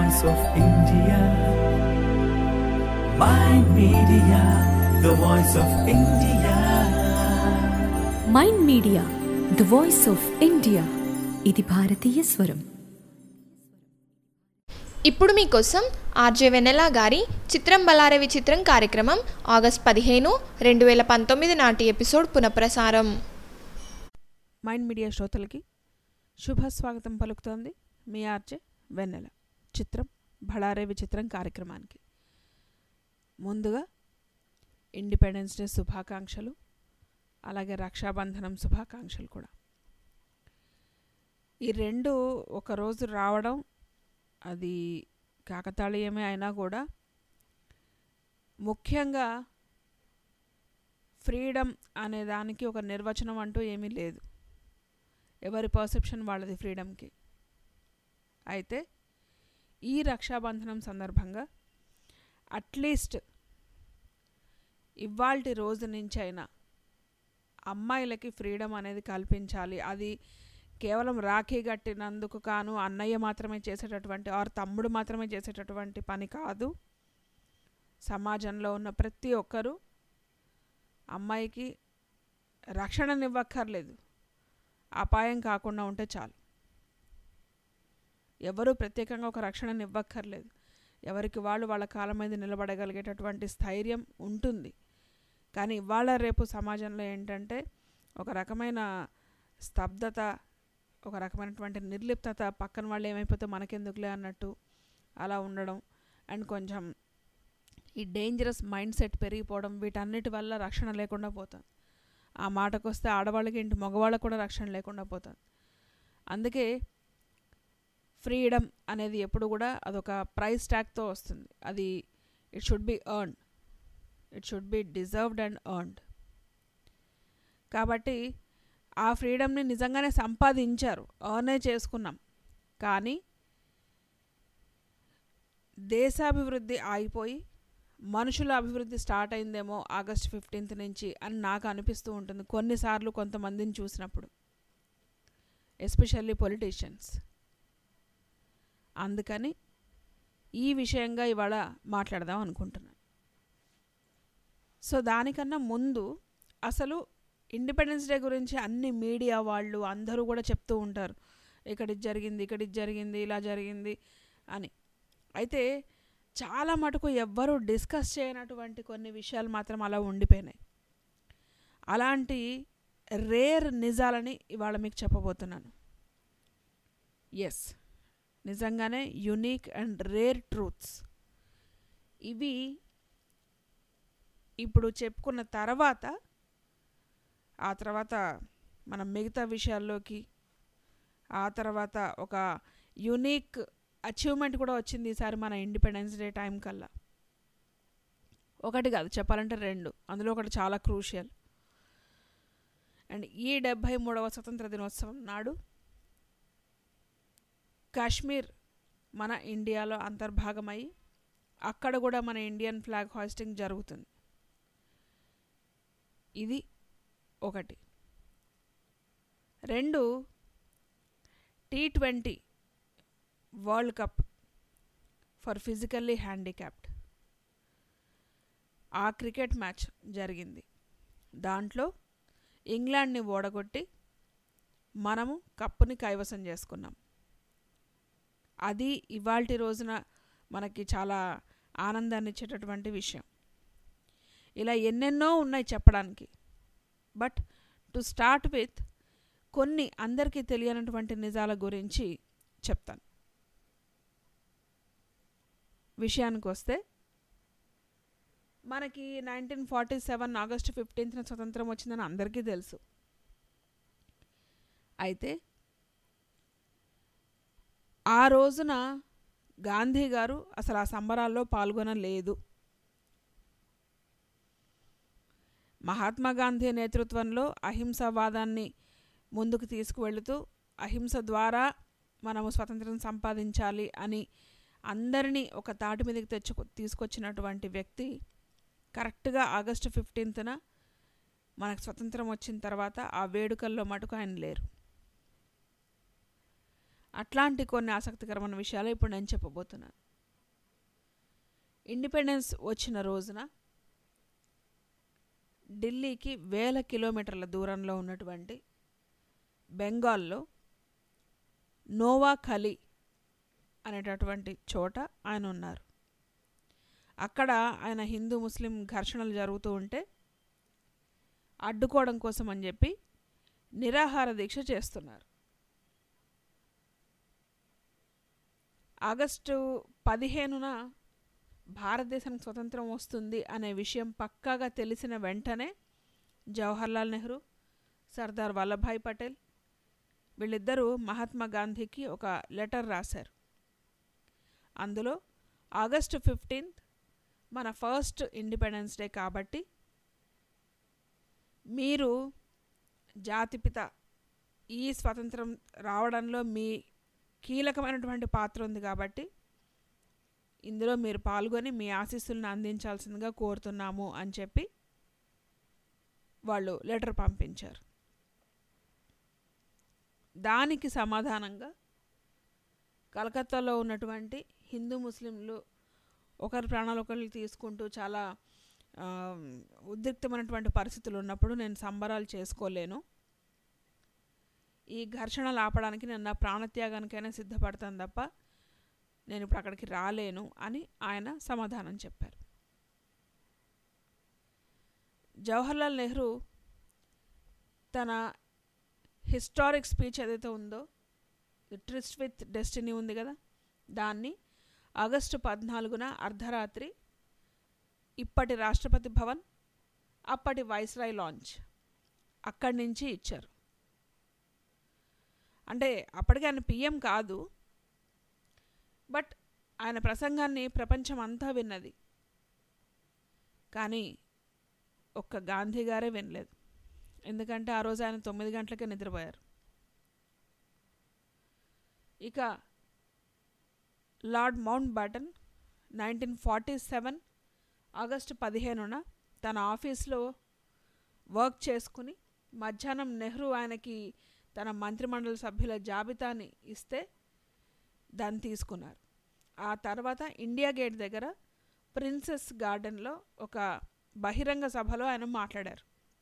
voice of India. My media, the voice of India. Mind Media the voice of India ఇది భారతీయ స్వరం ఇప్పుడు మీకోసం ఆర్జే వెన్నెల గారి చిత్రం బలారే విచిత్రం కార్యక్రమం ఆగస్ట్ పదిహేను రెండు వేల పంతొమ్మిది నాటి ఎపిసోడ్ పునఃప్రసారం మైండ్ మీడియా శ్రోతలకి శుభ స్వాగతం పలుకుతోంది మీ ఆర్జే వెన్నెల చిత్రం భళారే విచిత్రం కార్యక్రమానికి ముందుగా ఇండిపెండెన్స్ డే శుభాకాంక్షలు అలాగే రక్షాబంధనం శుభాకాంక్షలు కూడా ఈ రెండు ఒకరోజు రావడం అది కాకతాళీయమే అయినా కూడా ముఖ్యంగా ఫ్రీడమ్ అనే దానికి ఒక నిర్వచనం అంటూ ఏమీ లేదు ఎవరి పర్సెప్షన్ వాళ్ళది ఫ్రీడమ్కి అయితే ఈ రక్షాబంధనం సందర్భంగా అట్లీస్ట్ ఇవాల్టి రోజు నుంచి అయినా అమ్మాయిలకి ఫ్రీడమ్ అనేది కల్పించాలి అది కేవలం రాఖీ కట్టినందుకు కాను అన్నయ్య మాత్రమే చేసేటటువంటి ఆర్ తమ్ముడు మాత్రమే చేసేటటువంటి పని కాదు సమాజంలో ఉన్న ప్రతి ఒక్కరూ అమ్మాయికి రక్షణనివ్వక్కర్లేదు అపాయం కాకుండా ఉంటే చాలు ఎవరు ప్రత్యేకంగా ఒక రక్షణని ఇవ్వక్కర్లేదు ఎవరికి వాళ్ళు వాళ్ళ కాలం మీద నిలబడగలిగేటటువంటి స్థైర్యం ఉంటుంది కానీ ఇవాళ రేపు సమాజంలో ఏంటంటే ఒక రకమైన స్తబ్దత ఒక రకమైనటువంటి నిర్లిప్తత పక్కన వాళ్ళు ఏమైపోతే మనకెందుకులే అన్నట్టు అలా ఉండడం అండ్ కొంచెం ఈ డేంజరస్ మైండ్ సెట్ పెరిగిపోవడం వీటన్నిటి వల్ల రక్షణ లేకుండా పోతుంది ఆ మాటకు వస్తే ఆడవాళ్ళకి ఏంటి మగవాళ్ళకు కూడా రక్షణ లేకుండా పోతుంది అందుకే ఫ్రీడమ్ అనేది ఎప్పుడు కూడా అదొక ప్రైస్ ట్యాగ్తో వస్తుంది అది it should be earn it should be deserved and earned కాబట్టి ఆ ఫ్రీడమ్ని నిజంగానే సంపాదించారు ఎర్నే చేసుకున్నాం కానీ దేశాభివృద్ధి ఆగిపోయి మనుషుల అభివృద్ధి స్టార్ట్ అయిందేమో ఆగస్ట్ ఫిఫ్టీన్త్ నుంచి అని నాకు అనిపిస్తూ ఉంటుంది కొన్నిసార్లు కొంతమందిని చూసినప్పుడు ఎస్పెషల్లీ పొలిటీషియన్స్ అందుకని ఈ విషయంగా ఇవాళ మాట్లాడదాం అనుకుంటున్నాను సో దానికన్నా ముందు అసలు ఇండిపెండెన్స్ డే గురించి అన్ని మీడియా వాళ్ళు అందరూ కూడా చెప్తూ ఉంటారు ఇక్కడ ఇది జరిగింది ఇక్కడ ఇది జరిగింది ఇలా జరిగింది అని అయితే చాలా మటుకు ఎవ్వరూ డిస్కస్ చేయనటువంటి కొన్ని విషయాలు మాత్రం అలా ఉండిపోయినాయి అలాంటి రేర్ నిజాలని ఇవాళ మీకు చెప్పబోతున్నాను ఎస్ నిజంగానే యునీక్ అండ్ రేర్ ట్రూత్స్ ఇవి ఇప్పుడు చెప్పుకున్న తర్వాత ఆ తర్వాత మనం మిగతా విషయాల్లోకి ఆ తర్వాత ఒక యునీక్ అచీవ్మెంట్ కూడా వచ్చింది ఈసారి మన ఇండిపెండెన్స్ డే టైం కల్లా ఒకటి కాదు చెప్పాలంటే రెండు అందులో ఒకటి చాలా క్రూషియల్ అండ్ ఈ డెబ్భై మూడవ స్వతంత్ర దినోత్సవం నాడు కాశ్మీర్ మన ఇండియాలో అంతర్భాగమై అక్కడ కూడా మన ఇండియన్ ఫ్లాగ్ హాయిస్టింగ్ జరుగుతుంది ఇది ఒకటి రెండు T twenty world cup for physically handicapped ఆ క్రికెట్ మ్యాచ్ జరిగింది దాంట్లో ఇంగ్లాండ్ని ఓడగొట్టి మనము కప్పుని కైవసం చేసుకున్నాం అది ఇవాల్టి రోజున మనకి చాలా ఆనందాన్ని ఇచ్చేటటువంటి విషయం ఇలా ఎన్నెన్నో ఉన్నాయి చెప్పడానికి బట్ టు స్టార్ట్ విత్ కొన్ని అందరికీ తెలియనటువంటి నిజాల గురించి చెప్తాను విషయానికి వస్తే మనకి నైన్టీన్ ఫార్టీ సెవెన్ ఆగస్టు ఫిఫ్టీన్త్న స్వతంత్రం వచ్చిందని అందరికీ తెలుసు అయితే ఆ రోజున గాంధీ గారు అసలు ఆ సంబరాల్లో పాల్గొనలేదు మహాత్మా గాంధీ నేతృత్వంలో అహింసావాదాన్ని ముందుకు తీసుకువెళుతూ అహింస ద్వారా మనము స్వతంత్రం సంపాదించాలి అని అందరినీ ఒక తాటి మీదకి తెచ్చుకు తీసుకొచ్చినటువంటి వ్యక్తి కరెక్ట్గా ఆగస్టు ఫిఫ్టీన్త్న మనకు స్వతంత్రం వచ్చిన తర్వాత ఆ వేడుకల్లో మటుకు ఆయన లేరు అట్లాంటి కొన్ని ఆసక్తికరమైన విషయాలు ఇప్పుడు నేను చెప్పబోతున్నాను ఇండిపెండెన్స్ వచ్చిన రోజున ఢిల్లీకి వేల కిలోమీటర్ల దూరంలో ఉన్నటువంటి బెంగాల్లో నోవా ఖలీ అనేటటువంటి చోట ఆయన ఉన్నారు అక్కడ ఆయన హిందూ ముస్లిం ఘర్షణలు జరుగుతూ ఉంటే అడ్డుకోవడం కోసం అని చెప్పి నిరాహార దీక్ష చేస్తున్నారు ఆగస్టు పదిహేనున భారతదేశానికి స్వతంత్రం వస్తుంది అనే విషయం పక్కాగా తెలిసిన వెంటనే జవహర్లాల్ నెహ్రూ సర్దార్ వల్లభాయ్ పటేల్ వీళ్ళిద్దరూ మహాత్మా గాంధీకి ఒక లెటర్ రాశారు అందులో ఆగస్టు ఫిఫ్టీన్త్ మన ఫస్ట్ ఇండిపెండెన్స్ డే కాబట్టి మీరు జాతిపిత ఈ స్వతంత్రం రావడంలో మీ కీలకమైనటువంటి పాత్ర ఉంది కాబట్టి ఇందులో మీరు పాల్గొని మీ ఆశీస్సులను అందించాల్సిందిగా కోరుతున్నాము అని చెప్పి వాళ్ళు లెటర్ పంపించారు దానికి సమాధానంగా కలకత్తాలో ఉన్నటువంటి హిందూ ముస్లింలు ఒకరి ప్రాణాలు ఒకరు తీసుకుంటూ చాలా ఆ, ఉద్రిక్తమైనటువంటి పరిస్థితులు ఉన్నప్పుడు నేను సంబరాలు చేసుకోలేను ఈ ఘర్షణలు ఆపడానికి నేను నా ప్రాణత్యాగానికైనా సిద్ధపడతాను తప్ప నేను ఇప్పుడు అక్కడికి రాలేను అని ఆయన సమాధానం చెప్పారు జవహర్లాల్ నెహ్రూ తన హిస్టారిక్ స్పీచ్ ఏదైతే ఉందో ది ట్రిస్ట్ విత్ డెస్టినీ ఉంది కదా దాన్ని ఆగస్టు పద్నాలుగున అర్ధరాత్రి ఇప్పటి రాష్ట్రపతి భవన్ అప్పటి వైస్రాయ్ లాంచ్ అక్కడి నుంచి ఇచ్చారు అంటే అప్పటికి ఆయన పిఎం కాదు బట్ ఆయన ప్రసంగాన్ని ప్రపంచం అంతా విన్నది కానీ ఒక్క గాంధీ గారే వినలేదు ఎందుకంటే ఆ రోజు ఆయన తొమ్మిది గంటలకే నిద్రపోయారు ఇక Lord Mountbatten nineteen forty seven August పదిహేనున తన ఆఫీస్లో వర్క్ చేసుకుని మధ్యాహ్నం నెహ్రూ ఆయనకి తన మంత్రిమండలి సభ్యుల జాబితాని ఇస్తే దాన్ని తీసుకున్నారు ఆ తర్వాత ఇండియా గేట్ దగ్గర ప్రిన్సెస్ గార్డెన్లో ఒక బహిరంగ సభలో ఆయన మాట్లాడారు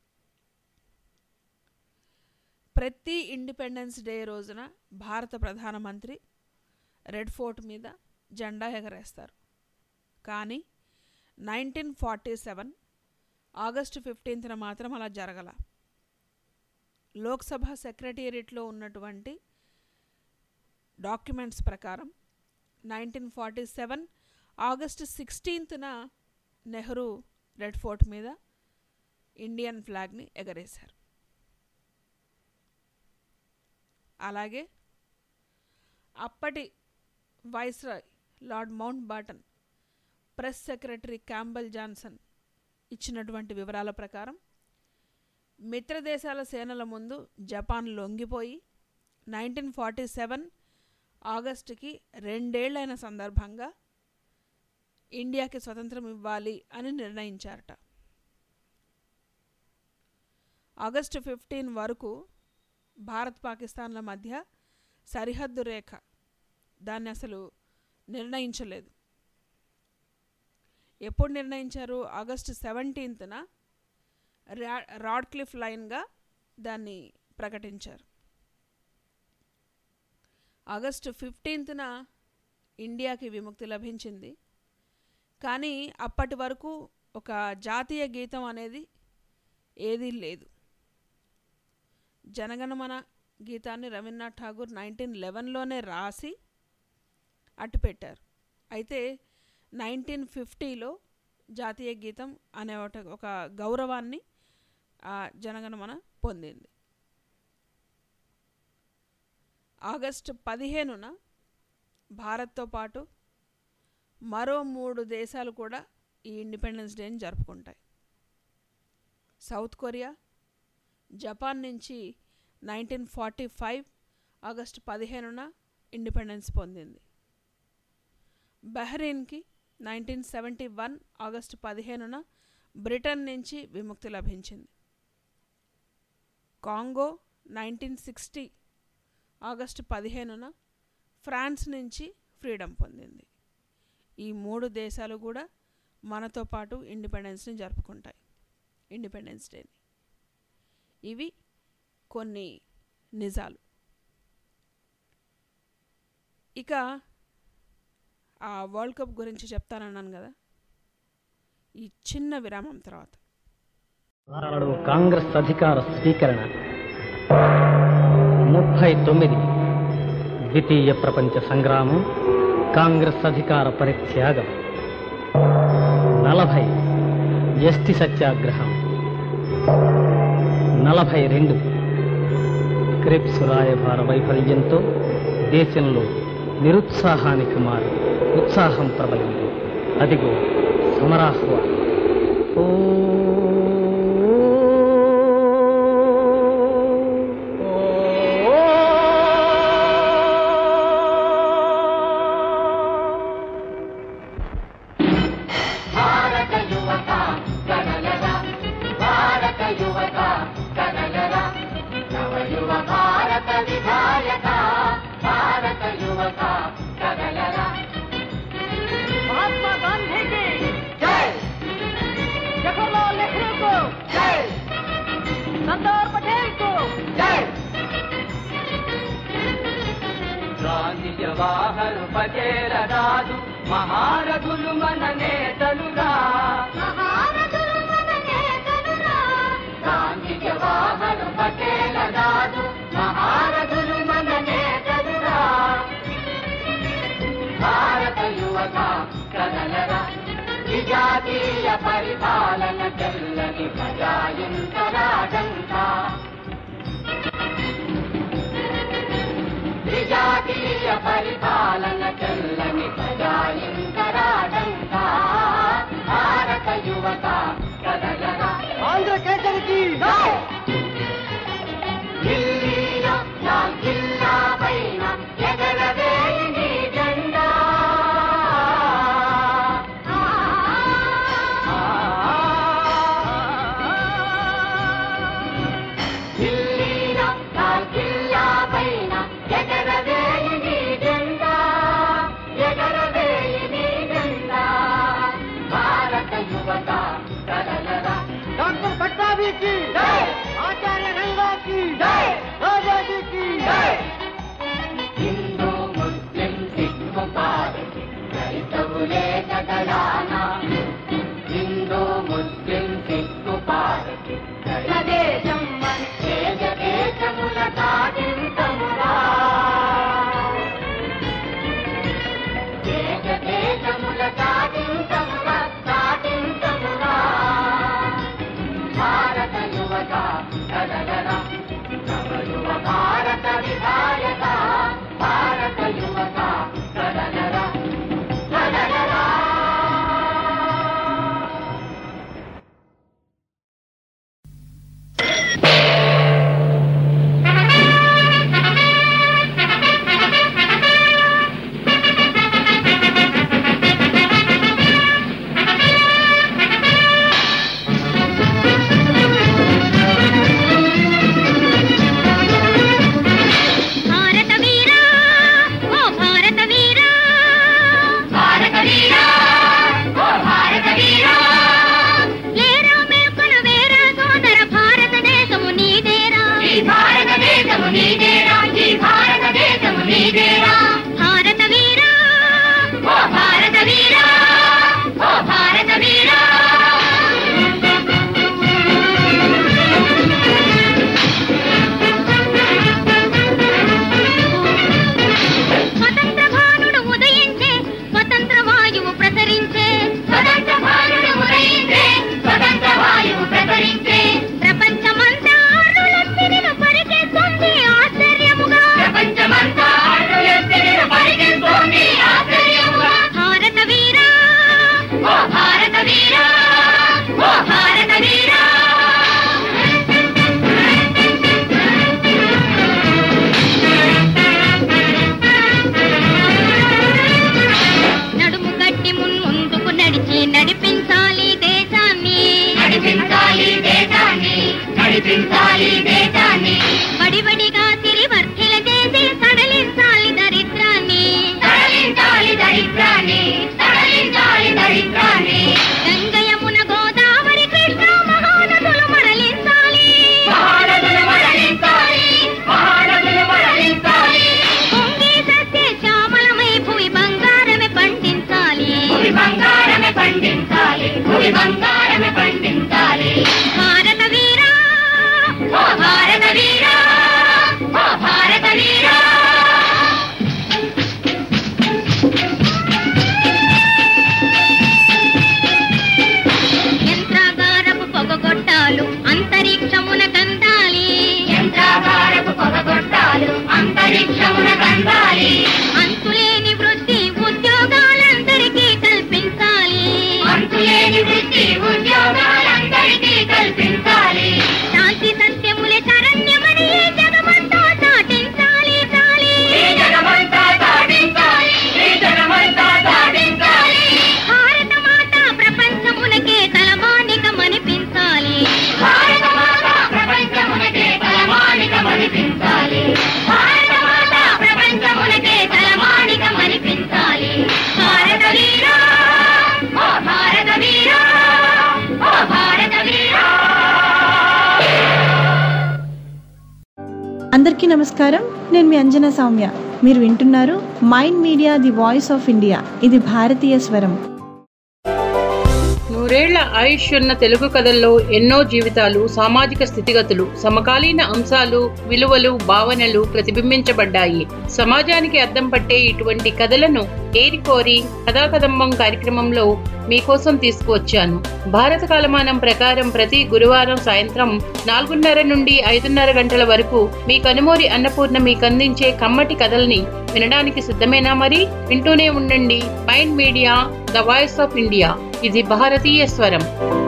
ప్రతి ఇండిపెండెన్స్ డే రోజున భారత ప్రధానమంత్రి రెడ్ ఫోర్ట్ మీద జెండా ఎగరేస్తారు కానీ నైన్టీన్ ఫార్టీ సెవెన్ ఆగస్టు ఫిఫ్టీన్త్న మాత్రం అలా జరగల లోక్సభ సెక్రటేరియట్లో ఉన్నటువంటి డాక్యుమెంట్స్ ప్రకారం నైన్టీన్ ఫార్టీ సెవెన్ ఆగస్టు సిక్స్టీన్త్న నెహ్రూ రెడ్ ఫోర్ట్ మీద ఇండియన్ ఫ్లాగ్ని ఎగరేశారు అలాగే అప్పటి viceroy Lord Mountbatten press secretary Campbell Johnson ఇచ్చినటువంటి వివరాల ప్రకారం మిత్రదేశాల సేనల ముందు జపాన్ లొంగిపోయి నైన్టీన్ ఫార్టీ సెవెన్ ఆగస్టుకి రెండేళ్లైన సందర్భంగా ఇండియాకి స్వతంత్రం ఇవ్వాలి అని నిర్ణయించారట ఆగస్టు ఫిఫ్టీన్ వరకు భారత్ పాకిస్తాన్ల మధ్య సరిహద్దు రేఖ దాన్ని అసలు నిర్ణయించలేదు ఎప్పుడు నిర్ణయించారు ఆగస్టు సెవెంటీన్త్న రా రాడ్క్లిఫ్ లైన్గా దాన్ని ప్రకటించారు ఆగస్టు ఫిఫ్టీన్త్న ఇండియాకి విముక్తి లభించింది కానీ అప్పటి వరకు ఒక జాతీయ గీతం అనేది ఏదీ లేదు జనగణమన గీతాన్ని రవీంద్రనాథ్ ఠాగూర్ నైన్టీన్ లెవెన్లోనే రాసి అట్టుపెట్టారు అయితే నైన్టీన్ ఫిఫ్టీలో జాతీయ గీతం అనే ఒక ఒక గౌరవాన్ని ఆ జనగణమన పొందింది ఆగస్టు పదిహేనున భారత్తో పాటు మరో మూడు దేశాలు కూడా ఈ ఇండిపెండెన్స్ డేని జరుపుకుంటాయి సౌత్ కొరియా జపాన్ నుంచి నైన్టీన్ ఫార్టీ ఫైవ్ ఆగస్టు పదిహేనున ఇండిపెండెన్స్ పొందింది బహ్రెయిన్కి నైన్టీన్ సెవెంటీ వన్ ఆగస్టు పదిహేనున బ్రిటన్ నుంచి విముక్తి లభించింది కాంగో నైన్టీన్ సిక్స్టీ ఆగస్టు పదిహేనున ఫ్రాన్స్ నుంచి ఫ్రీడమ్ పొందింది ఈ మూడు దేశాలు కూడా మనతో పాటు ఇండిపెండెన్స్ని జరుపుకుంటాయి ఇండిపెండెన్స్ డేని ఇవి కొన్ని నిజాలు ఇక ఆ వరల్డ్ కప్ గురించి చెప్తానన్నాను కదా ఈ చిన్న విరామం తర్వాత నాడు కాంగ్రెస్ అధికార స్వీకరణ ముప్పై తొమ్మిది ద్వితీయ ప్రపంచ సంగ్రామం కాంగ్రెస్ అధికార పరిత్యాగం నలభై ఎస్టి సత్యాగ్రహం నలభై రెండు క్రిప్స్ రాయబార వైఫల్యంతో దేశంలో నిరుత్సాహానికి మారి ఉత్సాహం ప్రబలింది అదిగో సమరాహ్వానం महात्मा गांधी की जय जवाहरलाल नेहरू को जय सरदार पटेल को जय గాంధీ జవాహర్ పటేల రాజు మహారథులు మన నేతలురా గాంధీ జవాహర్ పటేల రాజు మహారథులు మన నేతలురా భారత యువత కదలరా విజాతీయ పరిపాలన తెల్లని ప్రజాయింతరాజంతా విజాతీయ పరిపాలన తెల్లని ప్రజాయింతరాజంతా భారత యువత కదలరా आंध्र केसरी की जय ఢిల్లీలో లాల్ కిల్లా పైన ఎగరవేయి నీ జెండా ఢిల్లీలో లాల్ కిల్లా పైన ఎగరవేయి నీ జెండా ఎగరవేయి నీ జెండా భారత యువత కదలరా डॉक्टर पट्टाभी की जय आचार्य गंगा की जय राजा जी की जय హిందూ ముస్లిం సిక్కు పార్టీ క్రైస్తవులే కదలానా హిందూ ముస్లిం సిక్కు పార్టీ దేశం దేశ దేశముల సాధించమురా దేశ దేశముల సాధించమురా సాధించమురా భారత యువత కదలరా నవ యువ భారత విధాయక భారత యువత కదలరా కదలరా భారత వీరా ఓ భారత వీరా భారత వీరా ఓ భారత వీరా లేరా మేల్కొను వేరా సోదర భారతదేశము నీదేరా ఈ భారతదేశము నీదేరా ఈ భారతదేశము నీదేరా భారత వీరా ఓ భారత వీరా ఓ భారత వీరా స్వతంత్ర భానుడు ఉదయించే స్వతంత్ర వాయువు ప్రసరించే స్వతంత్ర భారత ఉదయించే స్వతంత్ర వాయువు ప్రసరించే ప్రపంచమంతా అరులెత్తినిలు పరిగెత్తుంది ఆశ్చర్యముగా ప్రపంచమంతా అడ్డులెత్తిన పరిగెత్తుతోంది ఆశ్చర్యముగా భారత వీరా ఓ భారత వీరా ఓ భారత వీరా నడుము గట్టి మున్ముందుకు నడిచి నడిపించాలి దేశాన్ని నడిపించాలి దేశాన్ని నడిపించాలి దేశాన్ని వడివడిగా తిరివర్తిల చేసి సడలించాలి దరిద్రాన్ని బంగారమే పండించాలి భూమి బంగారమే పండించాలి భారత వీరా ఓ భారత వీరా ఓ భారత వీరా యంత్రాగారపు పొగగొట్టాలు అంతరిక్షమున కందాలి యంత్రాగారపు పొగగొట్టాలు అంతరిక్షమున కందాలి అంతులేని వృత్తి ఉద్యోగాలందరికీ కల్పించాలి అంతులేని వృత్తి ఉద్యోగాలందరికీ కల్పించాలి శాంతి సత్యములే శరణ్యమని ఈ జగమంతా చాటించాలి చాలి ఈ జగమంతా దాటించాలి ఈ జగమంతా దాటించాలి భారత మాత ప్రపంచమునకే తలమానికమనిపించాలి భారత మాత ప్రపంచమునకే తలమానికమనిపించాలి భారత మాత ప్రపంచమునకే తలమానికమనిపించాలి భారత వీరా ఓ భారత వీరా ఓ భారత వీరా అందరికీ నమస్కారం నేను మీ అంజనా సౌమ్య మీరు వింటున్నారు Mind Media the voice of India ఇది భారతీయ స్వరం నూరేళ్ల ఆయుష్ ఉన్న తెలుగు కథల్లో ఎన్నో జీవితాలు సామాజిక స్థితిగతులు సమకాలీన అంశాలు విలువలు భావనలు ప్రతిబింబించబడ్డాయి సమాజానికి అద్దం పట్టే ఇటువంటి కథలను ఏరికోరి కథాకదంబం కార్యక్రమంలో మీకోసం తీసుకువచ్చాను భారత కాలమానం ప్రకారం ప్రతి గురువారం సాయంత్రం నాలుగున్నర నుండి ఐదున్నర గంటల వరకు మీ కనుమూరి అన్నపూర్ణ మీకు అందించే కమ్మటి కథల్ని వినడానికి సిద్ధమేనా మరి వింటూనే ఉండండి Mind Media the voice of India ఇది భారతీయ స్వరం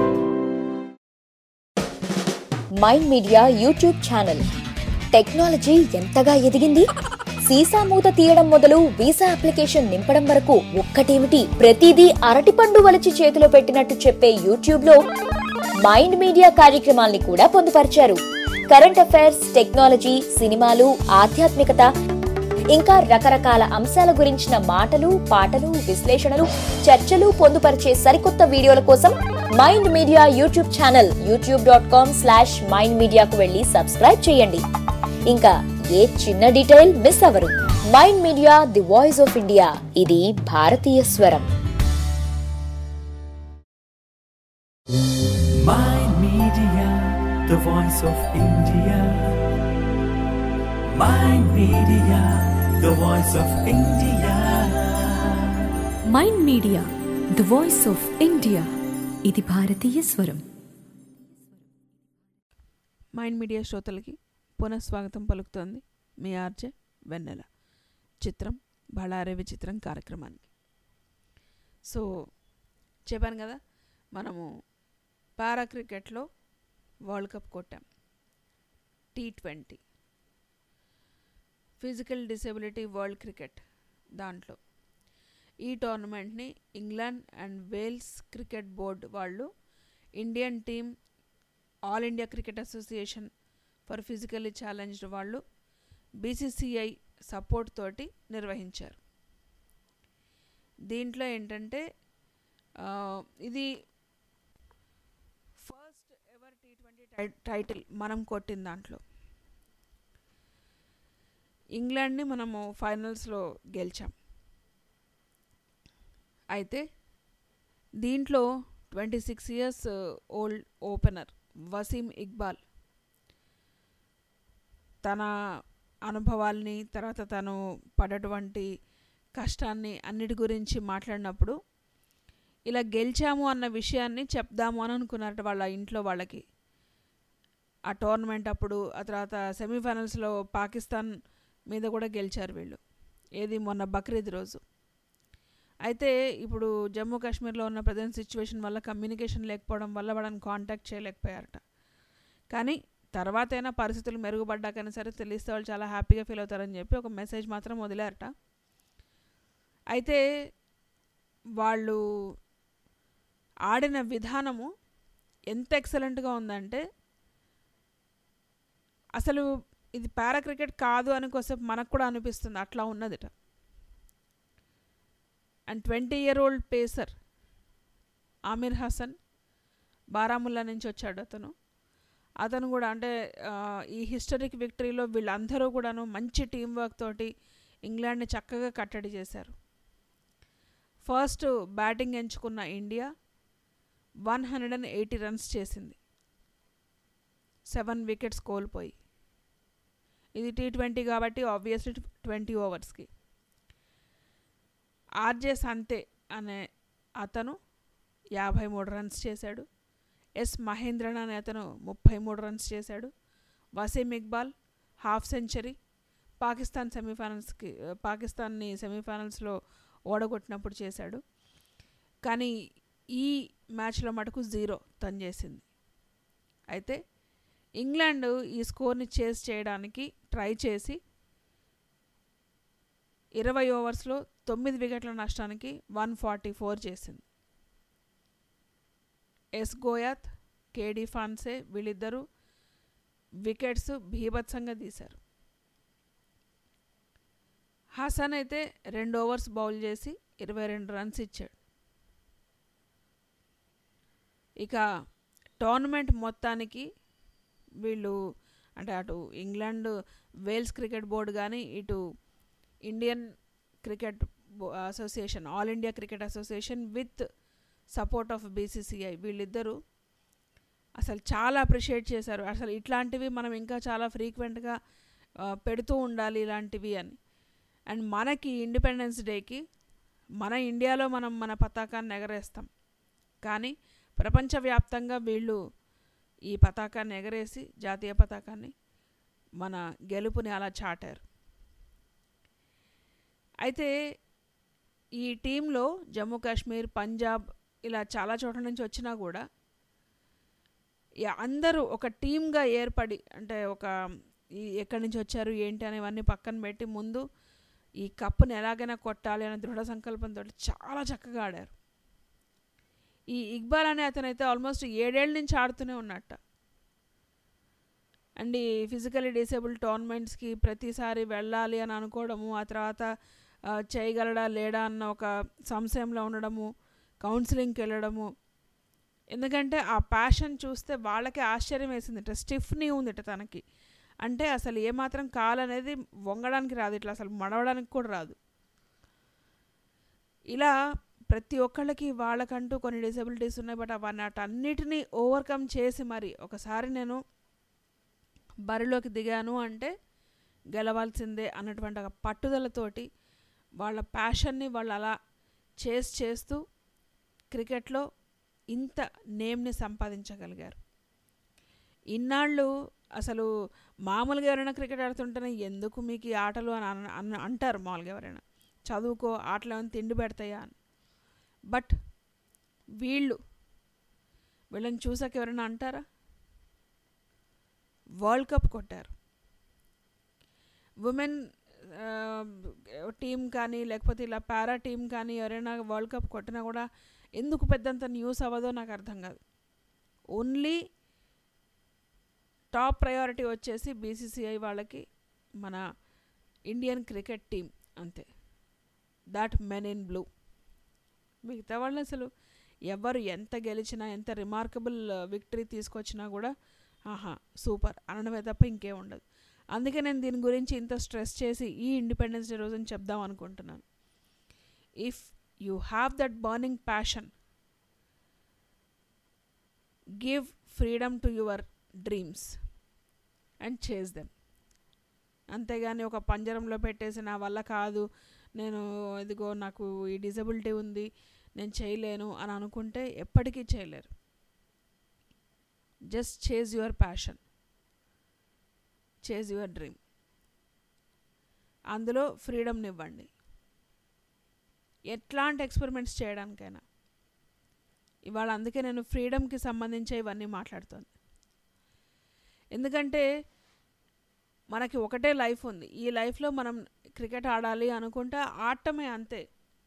Mind Media YouTube channel technology ఎంతగా ఎదిగింది సీసా మూత తీయడం మొదలు వీసా అప్లికేషన్ నింపడం వరకు ఒక్కటేమిటి ప్రతిదీ అరటిపండు వలిచి చేతిలో పెట్టినట్టు చెప్పే యూట్యూబ్ లో మైండ్ మీడియా కార్యక్రమాల్ని కూడా పొందుపరిచారు కరెంట్ అఫైర్స్ టెక్నాలజీ సినిమాలు ఆధ్యాత్మికత ఇంకా రకరకాల అంశాల గురించిన మాటలు పాటలు విశ్లేషణలు చర్చలు పొందుపరిచే సరికొత్త వీడియోల కోసం Mind Media YouTube channel YouTube dot com slash Mind మీడియాకు వెళ్ళి సబ్స్క్రైబ్ చేయండి ఇంకా ఏ చిన్న డీటెయిల్ మిస్ అవ్వరు Mind Media the voice of India ఇది భారతీయ స్వరం Mind Media, the voice of India. Mind Media, the voice of India. Mind Media the voice of India ఇది భారతీయ స్వరం మైండ్ మీడియా శ్రోతలకి పునఃస్వాగతం పలుకుతోంది మీ ఆర్జే వెన్నెల చిత్రం బళారే విచిత్రం కార్యక్రమానికి సో చెప్పాను కదా మనము పారా క్రికెట్లో వరల్డ్ కప్ కొట్టాం T twenty physical disability world cricket దాంట్లో ఈ టోర్నమెంట్ని England and Wales cricket board వాళ్ళు Indian team All India Cricket Association for physically challenged వాళ్ళు బీసీసీఐ సపోర్ట్ తోటి నిర్వహించారు దీంట్లో ఏంటంటే ఆ, ఇది first ever T twenty title మనం కొట్టిన దాంట్లో ఇంగ్లాండ్ని మనము ఫైనల్స్లో గెలిచాం అయితే దీంట్లో twenty six years old opener Waseem Iqbal తన అనుభవాల్ని తర్వాత తను పడటువంటి కష్టాన్ని అన్నిటి గురించి మాట్లాడినప్పుడు ఇలా గెలిచాము అన్న విషయాన్ని చెప్దాము అని అనుకున్నారట వాళ్ళ ఇంట్లో వాళ్ళకి ఆ టోర్నమెంట్ అప్పుడు ఆ తర్వాత సెమీఫైనల్స్లో పాకిస్తాన్ మీద కూడా గెలిచారు వీళ్ళు ఏది మొన్న బక్రీద్ రోజు అయితే ఇప్పుడు జమ్మూ కాశ్మీర్లో ఉన్న ప్రజెంట్ సిచ్యువేషన్ వల్ల కమ్యూనికేషన్ లేకపోవడం వల్ల వాళ్ళని కాంటాక్ట్ చేయలేకపోయారట కానీ తర్వాతైనా పరిస్థితులు మెరుగుపడ్డాకైనా సరే తెలిస్తే వాళ్ళు చాలా హ్యాపీగా ఫీల్ అవుతారని చెప్పి ఒక మెసేజ్ మాత్రం వదిలారట అయితే వాళ్ళు ఆడిన విధానము ఎంత ఎక్సలెంట్గా ఉందంటే అసలు ఇది పారా క్రికెట్ కాదు అని కొసేపు మనకు కూడా అనిపిస్తుంది అట్లా ఉన్నదిట and twenty year old pacer Aamir Hasan Baramulla నుంచి వచ్చాడు అతను అతను కూడా అంటే ఆ, ఈ హిస్టరిక్ విక్టరీలో వీళ్ళందరూ కూడాను మంచి టీం వర్క్ తోటి ఇంగ్లాండ్ని చక్కగా కట్టడి చేశారు ఫస్ట్ బ్యాటింగ్ ఎంచుకున్న India one hundred and eighty runs చేసింది సెవెన్ వికెట్స్ కోల్పోయి ఇది టీ ట్వంటీ కాబట్టి ఆబ్వియస్లీ ట్వంటీ ఓవర్స్కి ఆర్జే సంతే అనే అతను యాభై మూడు రన్స్ చేశాడు ఎస్ మహేంద్రన్ అనే అతను ముప్పై మూడు రన్స్ చేశాడు వసీం ఇక్బాల్ హాఫ్ సెంచరీ పాకిస్తాన్ సెమీఫైనల్స్కి పాకిస్తాన్ని సెమీఫైనల్స్లో ఓడగొట్టినప్పుడు చేశాడు కానీ ఈ మ్యాచ్లో మటుకు జీరో తను చేసింది అయితే ఇంగ్లాండ్ ఈ స్కోర్ని చేస్ చేయడానికి ట్రై చేసి ఇరవై ఓవర్స్లో తొమ్మిది వికెట్ల నష్టానికి వన్ ఫార్టీ ఫోర్ చేసింది ఎస్ గోయాత్ కేడి ఫాన్సే వీళ్ళిద్దరూ వికెట్స్ భీభత్సంగా తీశారు హసన్ అయితే రెండు ఓవర్స్ బౌల్ చేసి ఇరవై రెండు రన్స్ ఇచ్చాడు ఇక టోర్నమెంట్ మొత్తానికి వీళ్ళు అంటే అటు ఇంగ్లాండ్ వేల్స్ క్రికెట్ బోర్డు కానీ ఇటు Indian cricket association All India Cricket Association with support of BCCI వీళ్ళిద్దరూ అసలు చాలా అప్రిషియేట్ చేశారు అసలు ఇట్లాంటివి మనం ఇంకా చాలా ఫ్రీక్వెంట్గా పెడుతూ ఉండాలి ఇలాంటివి అని అండ్ మనకి ఇండిపెండెన్స్ డేకి మన ఇండియాలో మనం మన పతాకాన్ని ఎగరేస్తాం కానీ ప్రపంచవ్యాప్తంగా వీళ్ళు ఈ పతాకాన్ని ఎగరేసి జాతీయ పతాకాన్ని మన గెలుపుని అలా చాటారు అయితే ఈ టీంలో జమ్మూ కాశ్మీర్ పంజాబ్ ఇలా చాలా చోట్ల నుంచి వచ్చినా కూడా అందరూ ఒక టీమ్గా ఏర్పడి అంటే ఒక ఈ ఎక్కడి నుంచి వచ్చారు ఏంటి అనేవన్నీ పక్కన పెట్టి ముందు ఈ కప్పుని ఎలాగైనా కొట్టాలి అనే దృఢ సంకల్పంతో చాలా చక్కగా ఆడారు ఈ ఇక్బాల్ అనే అతను అయితే ఆల్మోస్ట్ ఏడేళ్ళ నుంచి ఆడుతూనే ఉన్నట్ట అండ్ ఈ ఫిజికలీ డిసేబుల్ టోర్నమెంట్స్కి ప్రతిసారి వెళ్ళాలి అని అనుకోవడము ఆ తర్వాత చేయగలడా లేడా అన్న ఒక సంశయంలో ఉండడము కౌన్సిలింగ్కి వెళ్ళడము ఎందుకంటే ఆ ప్యాషన్ చూస్తే వాళ్ళకి ఆశ్చర్యం వేసిందిట స్టిఫ్నీ ఉందిట తనకి అంటే అసలు ఏమాత్రం కాలు అనేది వంగడానికి రాదు ఇట్లా అసలు మడవడానికి కూడా రాదు ఇలా ప్రతి ఒక్కళ్ళకి వాళ్ళకంటూ కొన్ని డిసబిలిటీస్ ఉన్నాయి బట్ అవన్నీ అన్నిటినీ ఓవర్కమ్ చేసి మరి ఒకసారి నేను బరిలోకి దిగాను అంటే గెలవాల్సిందే అన్నటువంటి ఒక పట్టుదలతోటి వాళ్ళ ప్యాషన్ని వాళ్ళు అలా చేసి చేస్తూ క్రికెట్లో ఇంత నేమ్ని సంపాదించగలిగారు ఇన్నాళ్ళు అసలు మామూలుగా ఎవరైనా క్రికెట్ ఆడుతుంటేనే ఎందుకు మీకు ఈ ఆటలు అని అన్న అంటారు మామూలుగా ఎవరైనా చదువుకో ఆటలు ఏమైనా తిండి పెడతాయా అని బట్ వీళ్ళు వీళ్ళని చూసాక ఎవరైనా అంటారా వరల్డ్ కప్ కొట్టారు ఉమెన్ టీం కానీ లేకపోతే ఇలా పారా టీం కానీ ఎవరైనా వరల్డ్ కప్ కొట్టినా కూడా ఎందుకు పెద్దంత న్యూస్ అవ్వదో నాకు అర్థం కాదు ఓన్లీ టాప్ ప్రయారిటీ వచ్చేసి బీసీసీఐ వాళ్ళకి మన ఇండియన్ క్రికెట్ టీం అంతే దాట్ మెన్ ఇన్ బ్లూ మిగతా వాళ్ళు అసలు ఎవరు ఎంత గెలిచినా ఎంత రిమార్కబుల్ విక్టరీ తీసుకొచ్చినా కూడా ఆహా సూపర్ అనడమే తప్ప ఇంకేం ఉండదు అందుకే నేను దీని గురించి ఇంత స్ట్రెస్ చేసి ఈ ఇండిపెండెన్స్ డే రోజుని చెప్దాం అనుకుంటున్నాను if you have that burning passion give freedom to your dreams and chase them అంతేగాని ఒక పంజరంలో పెట్టేసి నా వల్ల కాదు నేను ఇదిగో నాకు ఈ డిజబిలిటీ ఉంది నేను చేయలేను అని అనుకుంటే ఎప్పటికీ చేయలేరు just chase your passion chase your dream అందులో ఫ్రీడమ్ని ఇవ్వండి ఎట్లాంటి ఎక్స్పెరిమెంట్స్ చేయడానికైనా ఇవాళ అందుకే నేను ఫ్రీడమ్కి సంబంధించి ఇవన్నీ మాట్లాడుతుంది ఎందుకంటే మనకి ఒకటే లైఫ్ ఉంది ఈ లైఫ్లో మనం క్రికెట్ ఆడాలి అనుకుంటే ఆడటమే అంతే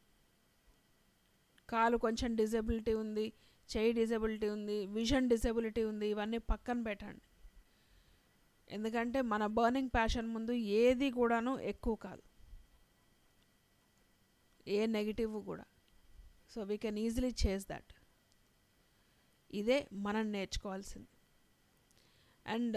కాలు కొంచెం డిజబిలిటీ ఉంది చేయి డిజబిలిటీ ఉంది విజన్ డిజబిలిటీ ఉంది ఇవన్నీ పక్కన పెట్టండి ఎందుకంటే మన బర్నింగ్ ప్యాషన్ ముందు ఏది కూడాను ఎక్కువ కాదు ఏ నెగిటివ్ కూడా so we can easily chase that ఇదే మనం నేర్చుకోవాల్సింది అండ్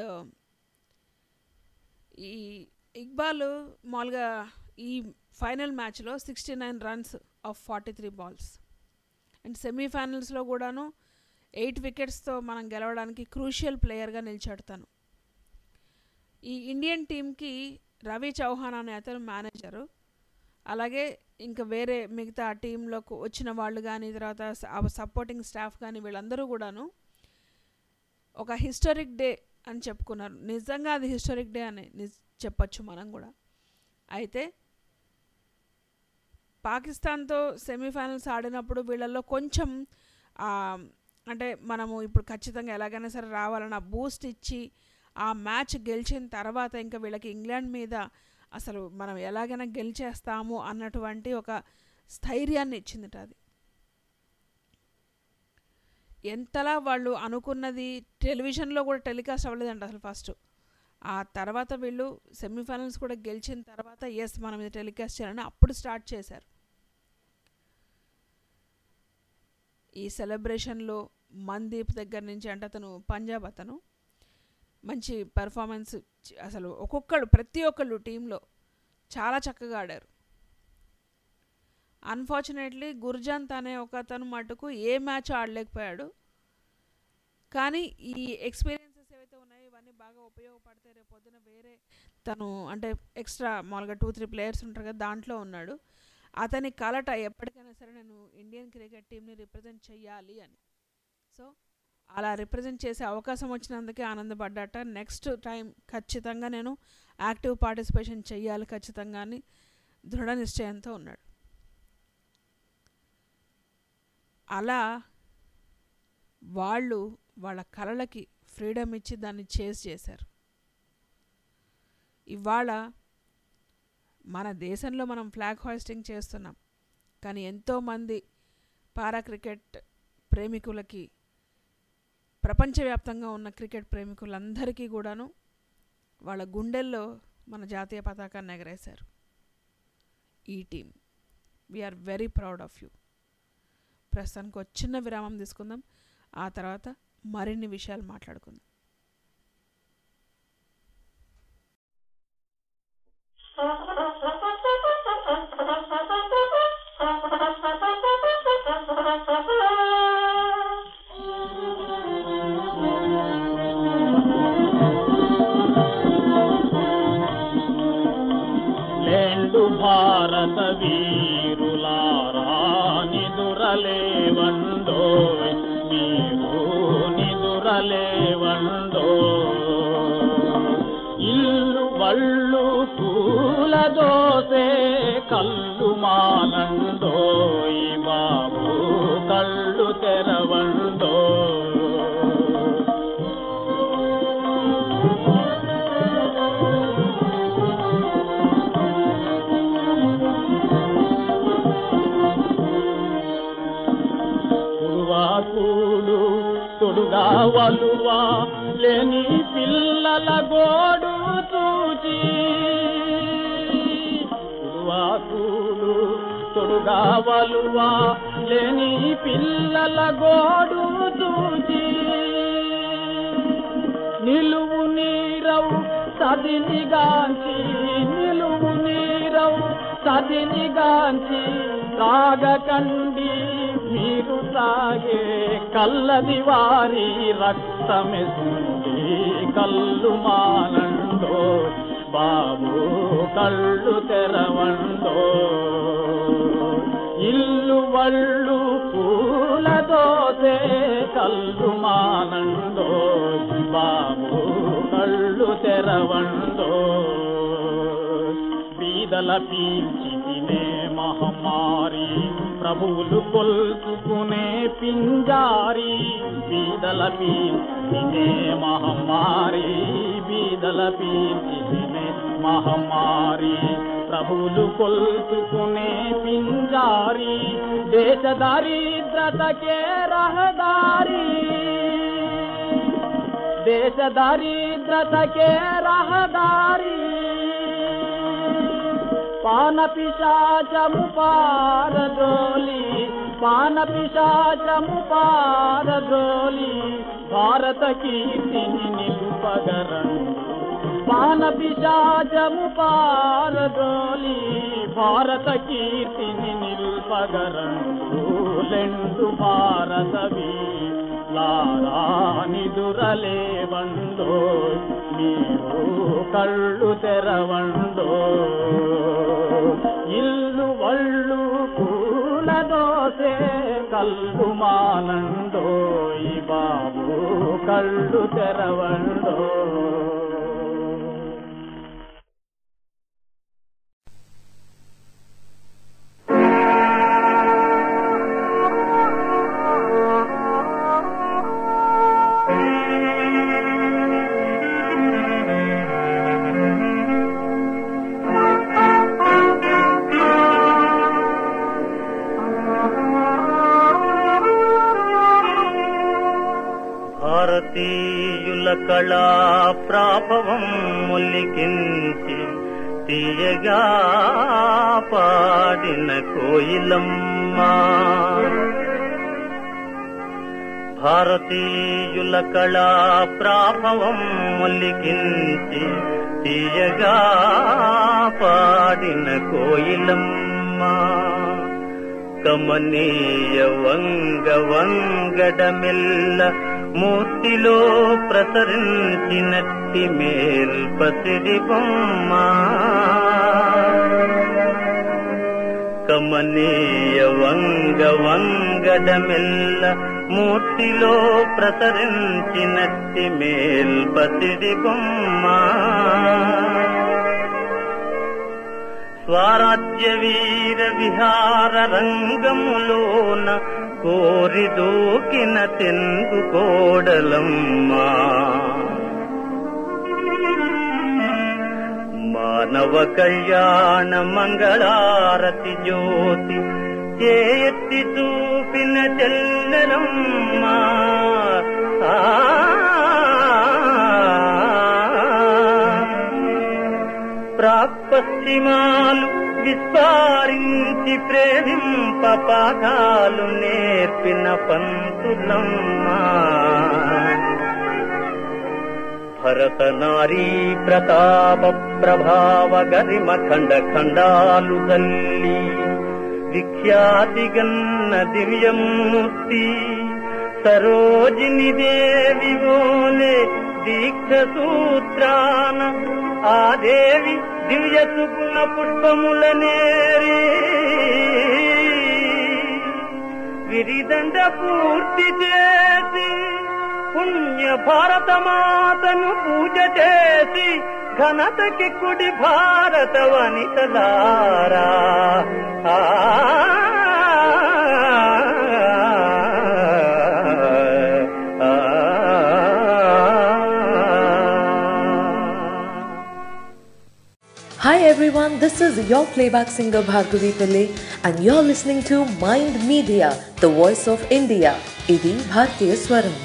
ఈ ఇక్బాల్ మామూలుగా ఈ ఫైనల్ మ్యాచ్లో sixty nine runs of forty three balls and సెమీఫైనల్స్లో కూడాను ఎయిట్ వికెట్స్తో మనం గెలవడానికి క్రూషియల్ ప్లేయర్గా నిలిచాడు తను ఈ ఇండియన్ టీంకి రవి చౌహాన్ అనే అతను మేనేజరు అలాగే ఇంకా వేరే మిగతా టీంలోకి వచ్చిన వాళ్ళు కానీ తర్వాత సపోర్టింగ్ స్టాఫ్ కానీ వీళ్ళందరూ కూడాను ఒక హిస్టారిక్ డే అని చెప్పుకున్నారు నిజంగా అది హిస్టారిక్ డే అని నిజ్ చెప్పచ్చు మనం కూడా అయితే పాకిస్తాన్తో సెమీఫైనల్స్ ఆడినప్పుడు వీళ్ళల్లో కొంచెం ఆ, అంటే మనము ఇప్పుడు ఖచ్చితంగా ఎలాగైనా సరే రావాలన్న బూస్ట్ ఇచ్చి ఆ మ్యాచ్ గెలిచిన తర్వాత ఇంకా వీళ్ళకి ఇంగ్లాండ్ మీద అసలు మనం ఎలాగైనా గెలిచేస్తాము అన్నటువంటి ఒక స్థైర్యాన్ని ఇచ్చిందిట అది ఎంతలా వాళ్ళు అనుకున్నది టెలివిజన్లో కూడా టెలికాస్ట్ అవ్వలేదంట అసలు ఫస్ట్ ఆ తర్వాత వీళ్ళు సెమీఫైనల్స్ కూడా గెలిచిన తర్వాత ఎస్ మనం ఇది టెలికాస్ట్ చేయాలని అప్పుడు స్టార్ట్ చేశారు ఈ సెలబ్రేషన్లో మందీప్ దగ్గర నుంచి అంటే అతను పంజాబ్ అతను మంచి పెర్ఫార్మెన్స్ చ- అసలు ఒక్కొక్కళ్ళు ప్రతి ఒక్కళ్ళు టీంలో చాలా చక్కగా ఆడారు అన్ఫార్చునేట్లీ గుర్జంత్ అనే ఒక అతను మటుకు ఏ మ్యాచ్ ఆడలేకపోయాడు కానీ ఈ ఎక్స్పీరియన్సెస్ ఏవైతే ఉన్నాయో ఇవన్నీ బాగా ఉపయోగపడతాయి రేపు పొద్దున వేరే తను అంటే ఎక్స్ట్రా మామూలుగా టూ త్రీ ప్లేయర్స్ ఉంటారు కదా దాంట్లో ఉన్నాడు అతని కలట ఎప్పటికైనా సరే నేను ఇండియన్ క్రికెట్ టీంని రిప్రజెంట్ చెయ్యాలి అని సో అలా రిప్రజెంట్ చేసే అవకాశం వచ్చినందుకే ఆనందపడ్డట నెక్స్ట్ టైం ఖచ్చితంగా నేను యాక్టివ్ పార్టిసిపేషన్ చెయ్యాలి ఖచ్చితంగా అని దృఢ నిశ్చయంతో ఉన్నాడు అలా వాళ్ళు వాళ్ళ కళలకి ఫ్రీడమ్ ఇచ్చి దాన్ని చేస్ చేశారు ఇవాళ మన దేశంలో మనం ఫ్లాగ్ హాయిస్టింగ్ చేస్తున్నాం కానీ ఎంతోమంది పారా క్రికెట్ ప్రేమికులకి ప్రపంచవ్యాప్తంగా ఉన్న క్రికెట్ ప్రేమికులందరికీ కూడాను వాళ్ళ గుండెల్లో మన జాతీయ పతాకాన్ని ఎగరేశారు ఈ team we are very proud of you ప్రస్తుతానికి ఒక చిన్న విరామం తీసుకుందాం ఆ తర్వాత మరిన్ని విషయాలు మాట్లాడుకుందాం లేండు భారత వీరులారా నిదురలేవండో మీరు నిదురలేవండో ఇల్లు వళ్ళు పూల దోసే కళ్ళు మానండో ఈ బాబు కళ్ళు తెరవండో కూడు తొడుగా వలువా లేని పిల్లల గోడు చూచి కూడు తొడుగా వలువా లేని పిల్లల గోడు చూచి నిలువు నీరవు సదినిగాంచి నిలువు నీరవు సదినిగాంచి తాగకండి మీరు తాగే కల్లది వారి రక్తమెసుండి కళ్ళు మానండో బాబు కళ్ళు తెరవండో ఇల్లు వళ్ళు పూల దోసే కళ్ళు మానండో బాబు కళ్ళు తెరవండో బీదల పీల్చి తినే మహమ్మారి ప్రభువులు కొల్చుకునే పింజారి బీదల పీల్చి తినే మహమ్మారి బీదల పీల్చి తినే మహమ్మారి ప్రభువులు కొల్చుకునే పింజారి దేశ దారిద్రతకే రహదారి దేశ దారిద్రతకే రహదారి పాన పిశాచము పారదోలి పాన పిశాచము పారదోలి భారత కీర్తిని నిలుపగరండు బాణ పిశాచము పారదోలి భారత కీర్తిని నిల్పగరండు లెండు భారత వీలారా నిదురలేవండో మీరు కళ్ళు తెరవండో ఇల్లు వళ్ళు పూల దోసే కళ్ళు మానండో ఈ బాబు కళ్ళు తెరవండో భారతీయుల కళా ప్రాభవం ముల్లికించి తీయగా పాడిన కోయిలమ్మ భారతీయుల కళా ప్రాభవం ముల్లికించి తీయగా పాడిన కోయిలమ్మ కమనీయ వంగ వంగడమెల్ల మూర్తిలో ప్రసరించినట్టి మేల్పసిడి బొమ్మ కమనీయ వంగ వంగడమెల్ల మూర్తిలో ప్రసరించినట్టి మేల్పసిడి బొమ్మ స్వరాజ్య వీర విహార రంగములోన కోరి దూకిన తెంగు కోడలమ్మా మానవ కళ్యాణ మంగళారతి జ్యోతి చేతి చూపిన చెల్లెలమ్మా ఆ ప్రాక్పశ్చిమాలు విస్పారించి ప్రేమింప పాఠాలు నేర్పిన పంతులమ్మా భరత నారీ ప్రతాప ప్రభావ గరిమ ఖండ ఖండాలు తల్లి విఖ్యాతి గన్న దివ్యమూర్తి సరోజిని దేవి ఓలే దీక్ష సూత్రాన ఆ దేవి దివ్య సుగుణ పుష్పములనేరి విరిదండ పూర్తి చేసి పుణ్య భారత మాతను పూజ చేసి ఘనతకి కుడి భారత వనితలారా ఆ Hi everyone, this is your playback singer Bhargavi Pillai and you're listening to Mind Media, the voice of India. Idi Bhartiya Swaram.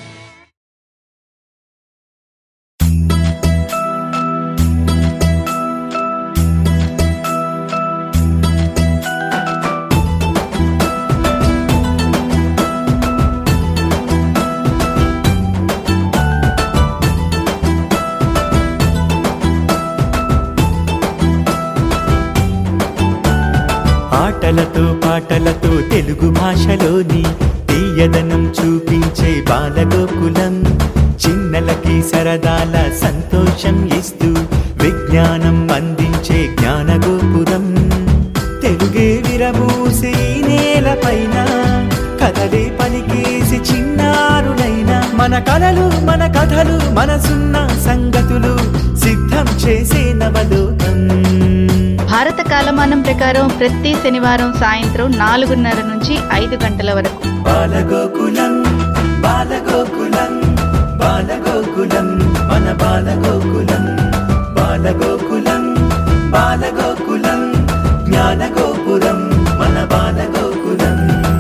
ఆటలతో పాటలతో తెలుగు భాషలోని తీయదనం చూపించే బాలగోకులం చిన్నలకి సరదాల సంతోషం ఇస్తూ విజ్ఞానం అందించే జ్ఞానగోపురం తెలుగే విరబూసి నేలపైన కథలే పలికేసి చిన్నారులైన మన కలలు మన కథలు మనసున్న సంగతులు సిద్ధం చేసే నవలోకం భారత కాలమానం ప్రకారం ప్రతి శనివారం సాయంత్రం నాలుగున్నర నుంచి ఐదు గంటల వరకు బాలగోకులం బాలగోకులం బాలగోకులం మన బాలగోకులం బాలగోకులం బాలగోకులం జ్ఞానగోపురం మన బాలగోకులం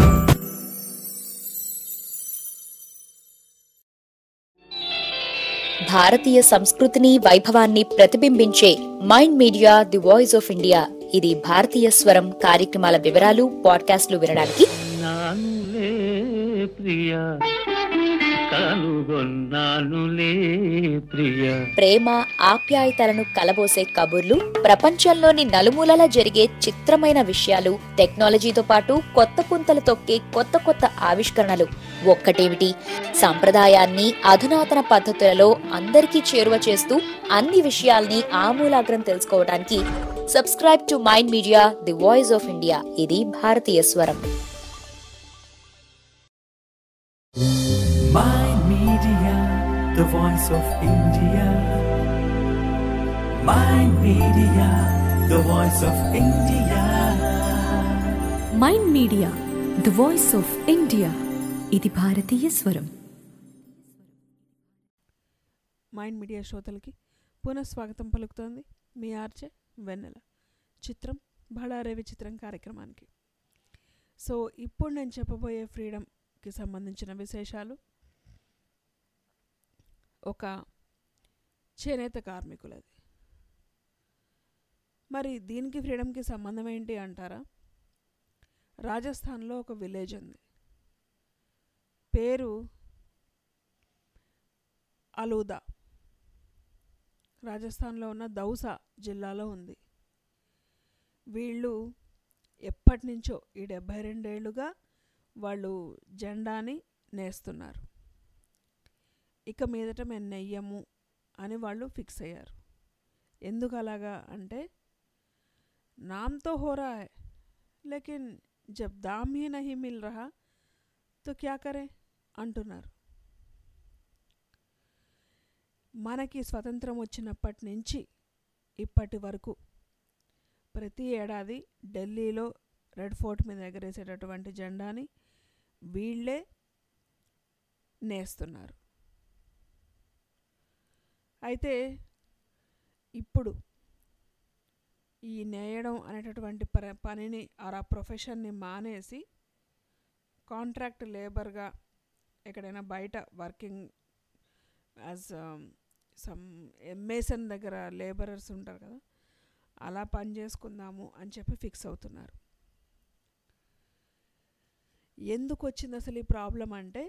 భారతీయ సంస్కృతిని వైభవాన్ని ప్రతిబింబించే Mind Media the voice of India ఇది భారతీయ స్వరం కార్యక్రమాల వివరాలు పాడ్కాస్ట్లు వినడానికి నానులే ప్రియా కనుగొన్నానులే ప్రియ ప్రేమ ఆప్యాయతలను కలబోసే కబుర్లు ప్రపంచంలోని నలుమూలలా జరిగే చిత్రమైన విషయాలు టెక్నాలజీతో పాటు కొత్త పుంతలు తొక్కే కొత్త కొత్త ఆవిష్కరణలు ఒక్కటేమిటి సంప్రదాయాన్ని అధునాతన పద్ధతులలో అందరికీ చేరువ చేస్తూ అన్ని విషయాల్ని ఆమూలాగ్రం తెలుసుకోవడానికి subscribe to Mind Media the voice of India ఇది భారతీయ స్వరం Mind Media, the voice of India. Mind Media, the voice of India. Mind Media the voice of India ఇది భారతీయ స్వరం మైండ్ మీడియా శ్రోతలకి పునఃస్వాగతం పలుకుతోంది మీ ఆర్జే వెన్నెల చిత్రం బళారే విచిత్రం కార్యక్రమానికి సో ఇప్పుడు నేను చెప్పబోయే ఫ్రీడమ్కి సంబంధించిన విశేషాలు ఒక చేనేత కార్మికులది మరి దీనికి ఫ్రీడమ్కి సంబంధం ఏంటి అంటారా రాజస్థాన్లో ఒక విలేజ్ ఉంది పేరు అలూదా రాజస్థాన్లో ఉన్న దౌసా జిల్లాలో ఉంది వీళ్ళు ఎప్పటి నుంచో ఈ డెబ్భై రెండేళ్లుగా వాళ్ళు జెండాని నేస్తున్నారు ఇక మీదట మేము నెయ్యము అని వాళ్ళు ఫిక్స్ అయ్యారు ఎందుకు అలాగా అంటే नाम तो हो रहा है लेकिन जब दाम ही नहीं मिल रहा तो क्या करें అంటున్నారు మనకి స్వతంత్రం వచ్చినప్పటి నుంచి ఇప్పటి వరకు ప్రతి ఏడాది ఢిల్లీలో రెడ్ ఫోర్ట్ మీద ఎగరేసేటటువంటి జెండాని వీళ్ళే నేస్తున్నారు అయితే ఇప్పుడు ఈ నేయడం అనేటటువంటి ప పనిని ఆ ప్రొఫెషన్ని మానేసి కాంట్రాక్ట్ లేబర్గా ఎక్కడైనా బయట వర్కింగ్ యాజ్ సమ్ ఎంఏసన్ దగ్గర లేబరర్స్ ఉంటారు కదా అలా పని చేసుకుందాము అని చెప్పి ఫిక్స్ అవుతున్నారు ఎందుకు వచ్చింది అసలు ఈ ప్రాబ్లం అంటే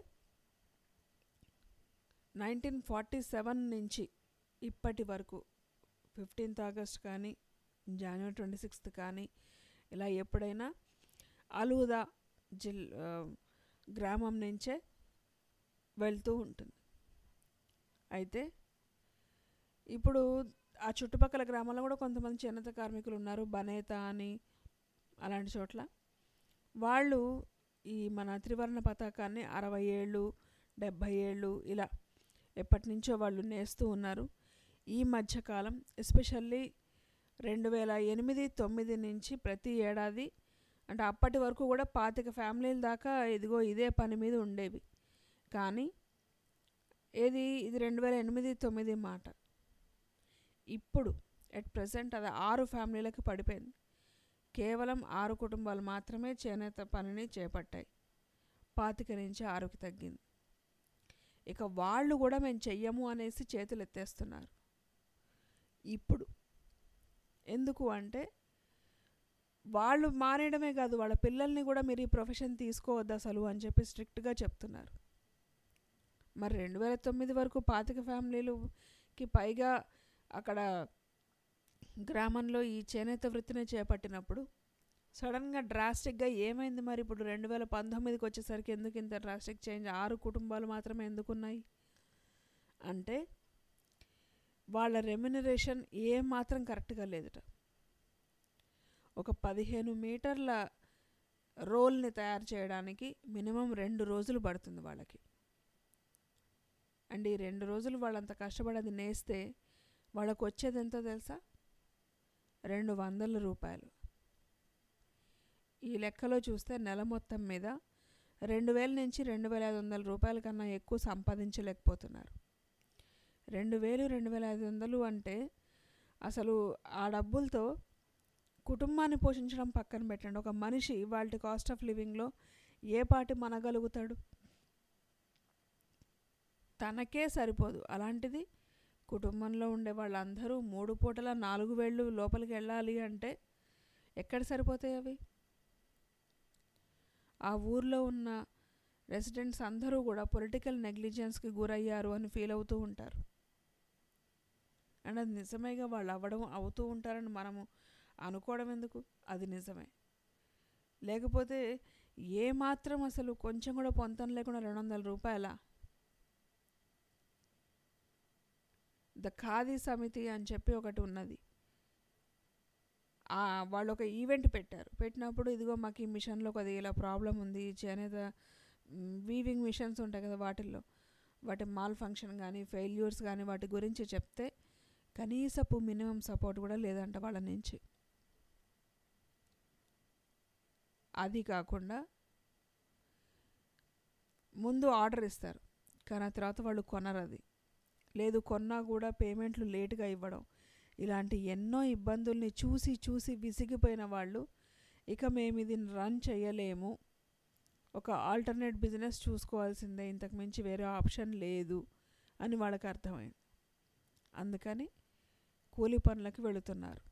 నైన్టీన్ ఫార్టీ సెవెన్ నుంచి ఇప్పటి వరకు ఫిఫ్టీన్త్ ఆగస్ట్ కానీ జనవరి ట్వంటీ సిక్స్త్ కానీ ఇలా ఎప్పుడైనా అలూదా జిల్ గ్రామం నుంచే వెళ్తూ ఉంటుంది అయితే ఇప్పుడు ఆ చుట్టుపక్కల గ్రామాల్లో కూడా కొంతమంది చేనేత కార్మికులు ఉన్నారు బనేత అని అలాంటి చోట్ల వాళ్ళు ఈ మన త్రివర్ణ పతాకాన్ని అరవై ఏళ్ళు డెబ్భై ఏళ్ళు ఇలా ఎప్పటి నుంచో వాళ్ళు నేస్తూ ఉన్నారు ఈ మధ్యకాలం ఎస్పెషల్లీ రెండు వేల ఎనిమిది తొమ్మిది నుంచి ప్రతి ఏడాది అంటే అప్పటి వరకు కూడా పాతిక ఫ్యామిలీల దాకా ఇదిగో ఇదే పని మీద ఉండేవి కానీ ఏది ఇది రెండు వేల ఎనిమిది తొమ్మిది మాట ఇప్పుడు ఎట్ ప్రజెంట్ అది ఆరు ఫ్యామిలీలకు పడిపోయింది కేవలం ఆరు కుటుంబాలు మాత్రమే చేనేత పనిని చేపట్టాయి పాతిక నుంచి ఆరుకి తగ్గింది ఇక వాళ్ళు కూడా మేము చెయ్యము అనేసి చేతులు ఎత్తేస్తున్నారు ఇప్పుడు ఎందుకు అంటే వాళ్ళు మానేయడమే కాదు వాళ్ళ పిల్లల్ని కూడా మీరు ఈ ప్రొఫెషన్ తీసుకోవద్దు అసలు అని చెప్పి స్ట్రిక్ట్గా చెప్తున్నారు మరి రెండు వేల తొమ్మిది వరకు పాతిక ఫ్యామిలీలుకి పైగా అక్కడ గ్రామంలో ఈ చేనేత వృత్తిని చేపట్టినప్పుడు సడన్గా డ్రాస్టిక్గా ఏమైంది మరి ఇప్పుడు రెండు వేల పంతొమ్మిదికి వచ్చేసరికి ఎందుకు ఇంత డ్రాస్టిక్ చేంజ్ ఆరు కుటుంబాలు మాత్రమే ఎందుకున్నాయి అంటే వాళ్ళ రెమ్యునరేషన్ ఏ మాత్రం కరెక్ట్గా లేదుట ఒక పదిహేను మీటర్ల రోల్ని తయారు చేయడానికి మినిమం రెండు రోజులు పడుతుంది వాళ్ళకి అండ్ ఈ రెండు రోజులు వాళ్ళంత కష్టపడి అది నేస్తే వాళ్ళకు వచ్చేది ఎంతో తెలుసా రెండు వందల రూపాయలు ఈ లెక్కలో చూస్తే నెల మొత్తం మీద రెండు వేల నుంచి రెండు వేల ఐదు వందల రూపాయల కన్నా ఎక్కువ సంపాదించలేకపోతున్నారు రెండు వేలు రెండు వేల ఐదు వందలు అంటే అసలు ఆ డబ్బులతో కుటుంబాన్ని పోషించడం పక్కన పెట్టండి ఒక మనిషి వాళ్ళ కాస్ట్ ఆఫ్ లివింగ్లో ఏ పాటి మనగలుగుతాడు తనకే సరిపోదు అలాంటిది కుటుంబంలో ఉండే వాళ్ళందరూ మూడు పూటల నాలుగు వేళ్ళు లోపలికి వెళ్ళాలి అంటే ఎక్కడ సరిపోతాయి అవి ఆ ఊర్లో ఉన్న రెసిడెంట్స్ అందరూ కూడా పొలిటికల్ నెగ్లిజెన్స్కి గురయ్యారు అని ఫీల్ అవుతూ ఉంటారు అండ్ అది నిజమేగా వాళ్ళు అవ్వడం అవుతూ ఉంటారని మనము అనుకోవడం ఎందుకు అది నిజమే లేకపోతే ఏ మాత్రం అసలు కొంచెం కూడా పొంతం లేకుండా రెండు వందల రూపాయల ద ఖాదీ సమితి అని చెప్పి ఒకటి ఉన్నది ఆ, వాళ్ళు ఒక ఈవెంట్ పెట్టారు పెట్టినప్పుడు ఇదిగో మాకు ఈ మిషన్లో కొద్దిగా ఇలా ప్రాబ్లం ఉంది ఈ చేనేత వీవింగ్ మిషన్స్ ఉంటాయి కదా వాటిల్లో వాటి మాల్ ఫంక్షన్ కానీ ఫెయిల్యూర్స్ కానీ వాటి గురించి చెప్తే కనీసపు మినిమం సపోర్ట్ కూడా లేదంట వాళ్ళ నుంచి అది కాకుండా ముందు ఆర్డర్ ఇస్తారు కానీ ఆ తర్వాత వాళ్ళు కొనరు అది లేదు కొన్నా కూడా పేమెంట్లు లేటుగా ఇవ్వడం ఇలాంటి ఎన్నో ఇబ్బందుల్ని చూసి చూసి విసిగిపోయిన వాళ్ళు ఇక మేము ఇది రన్ చేయలేము ఒక ఆల్టర్నేట్ బిజినెస్ చూసుకోవాల్సిందే ఇంతకు మించి వేరే ఆప్షన్ లేదు అని వాళ్ళకి అర్థమైంది అందుకని కూలి పనులకి వెళుతున్నారు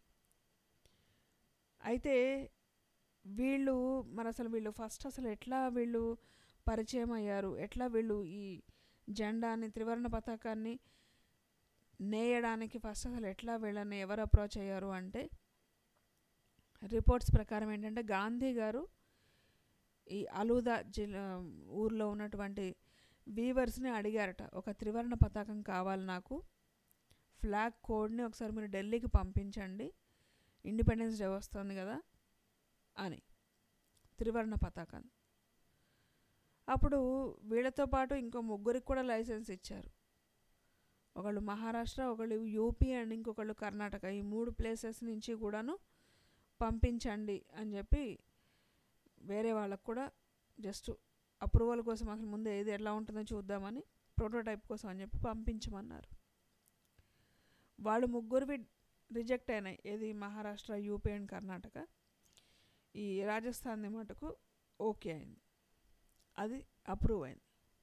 అయితే వీళ్ళు మరి అసలు వీళ్ళు ఫస్ట్ అసలు ఎట్లా వీళ్ళు పరిచయం అయ్యారు ఎట్లా వీళ్ళు ఈ జెండాని త్రివర్ణ పతాకాన్ని నేయడానికి ఫస్ట్ అసలు ఎట్లా వీళ్ళని ఎవరు అప్రోచ్ అయ్యారు అంటే రిపోర్ట్స్ ప్రకారం ఏంటంటే గాంధీ గారు ఈ అలూదా జిల్లా ఊర్లో ఉన్నటువంటి వీవర్స్ని అడిగారట ఒక త్రివర్ణ పతాకం కావాలి నాకు ఫ్లాగ్ కోడ్ని ఒకసారి మీరు ఢిల్లీకి పంపించండి ఇండిపెండెన్స్ డే వస్తుంది కదా అని త్రివర్ణ పతాకం అప్పుడు వీళ్ళతో పాటు ఇంకో ముగ్గురికి కూడా లైసెన్స్ ఇచ్చారు ఒకళ్ళు మహారాష్ట్ర ఒకళ్ళు యూపీ అండ్ ఇంకొకళ్ళు కర్ణాటక ఈ మూడు ప్లేసెస్ నుంచి కూడాను పంపించండి అని చెప్పి వేరే వాళ్ళకు కూడా జస్ట్ అప్రూవల్ కోసం అసలు ముందు ఏది ఎలా ఉంటుందో చూద్దామని ప్రోటోటైప్ కోసం అని చెప్పి పంపించమన్నారు వాళ్ళు ముగ్గురివి రిజెక్ట్ అయినాయి ఏది మహారాష్ట్ర యూపీ అండ్ కర్ణాటక ఈ రాజస్థాన్ది మటుకు ఓకే అయింది అది అప్రూవ్ అయింది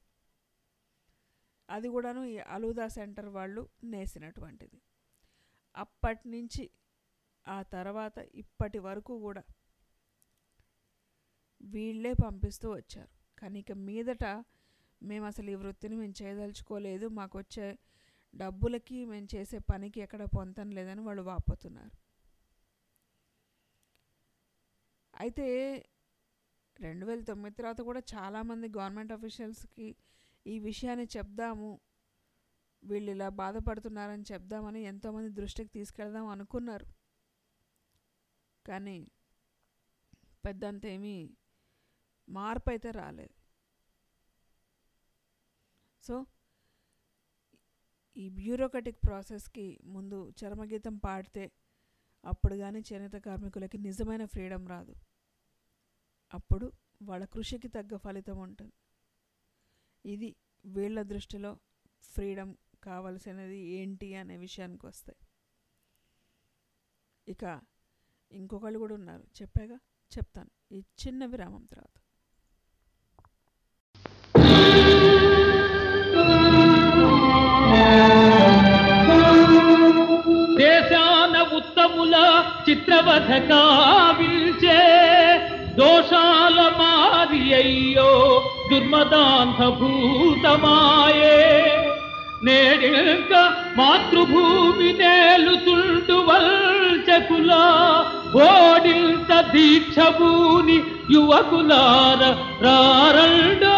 అది కూడాను ఈ అలూదా సెంటర్ వాళ్ళు నేసినటువంటిది అప్పటి నుంచి ఆ తర్వాత ఇప్పటి వరకు కూడా వీళ్ళే పంపిస్తూ వచ్చారు కానీ ఇక మీదట మేము అసలు ఈ వృత్తిని మేము చేయదలుచుకోలేదు మాకు వచ్చే డబ్బులకి మేము చేసే పనికి ఎక్కడ పొంతం లేదని వాళ్ళు వాపోతున్నారు అయితే రెండు వేల తొమ్మిది తర్వాత కూడా చాలామంది గవర్నమెంట్ అఫీషియల్స్కి ఈ విషయాన్ని చెప్దాము వీళ్ళు ఇలా బాధపడుతున్నారని చెప్దామని ఎంతోమంది దృష్టికి తీసుకెళ్దాం అనుకున్నారు కానీ పెద్దంత ఏమీ మార్పు అయితే రాలేదు సో ఈ బ్యూరోక్రటిక్ ప్రాసెస్కి ముందు చరమగీతం పాడితే అప్పుడు కానీ చేనేత కార్మికులకి నిజమైన ఫ్రీడమ్ రాదు అప్పుడు వాళ్ళ కృషికి తగ్గ ఫలితం ఉంటుంది ఇది వీళ్ళ దృష్టిలో ఫ్రీడమ్ కావలసినది ఏంటి అనే విషయానికి వస్తాయి ఇక ఇంకొకళ్ళు కూడా ఉన్నారు చెప్పాగా చెప్తాను ఈ చిన్న విరామం తర్వాత దేశాన ఉత్తముల చిత్రవధ కావిల్చే దోషాల మారి అయ్యో దుర్మదాంత భూతమాయే నేడింక మాతృభూమి నేలుతుండు వల్చకుల ఓడింత దీక్షభూని యువకులార రారండో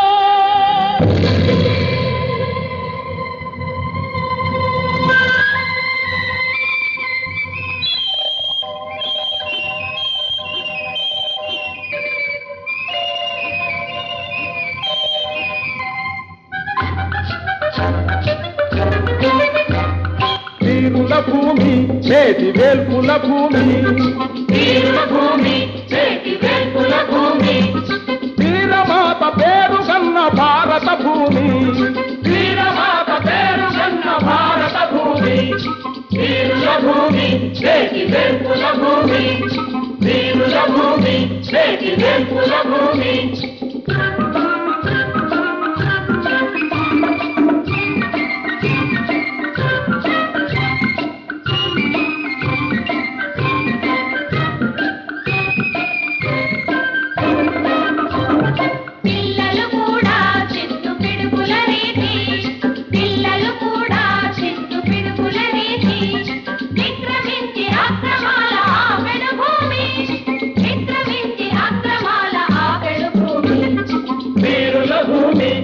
వీరుల భూమి చేతి వేల్పుల భూమి వీరుల భూమి చేతి వేల్పుల భూమి వీరమాత పేరు కన్న భారత భూమి వీరమాత పేరు కన్న భారత భూమి వీరుల భూమి చేతి వేల్పుల భూమి వీరుల భూమి చేతి వేల్పుల భూమి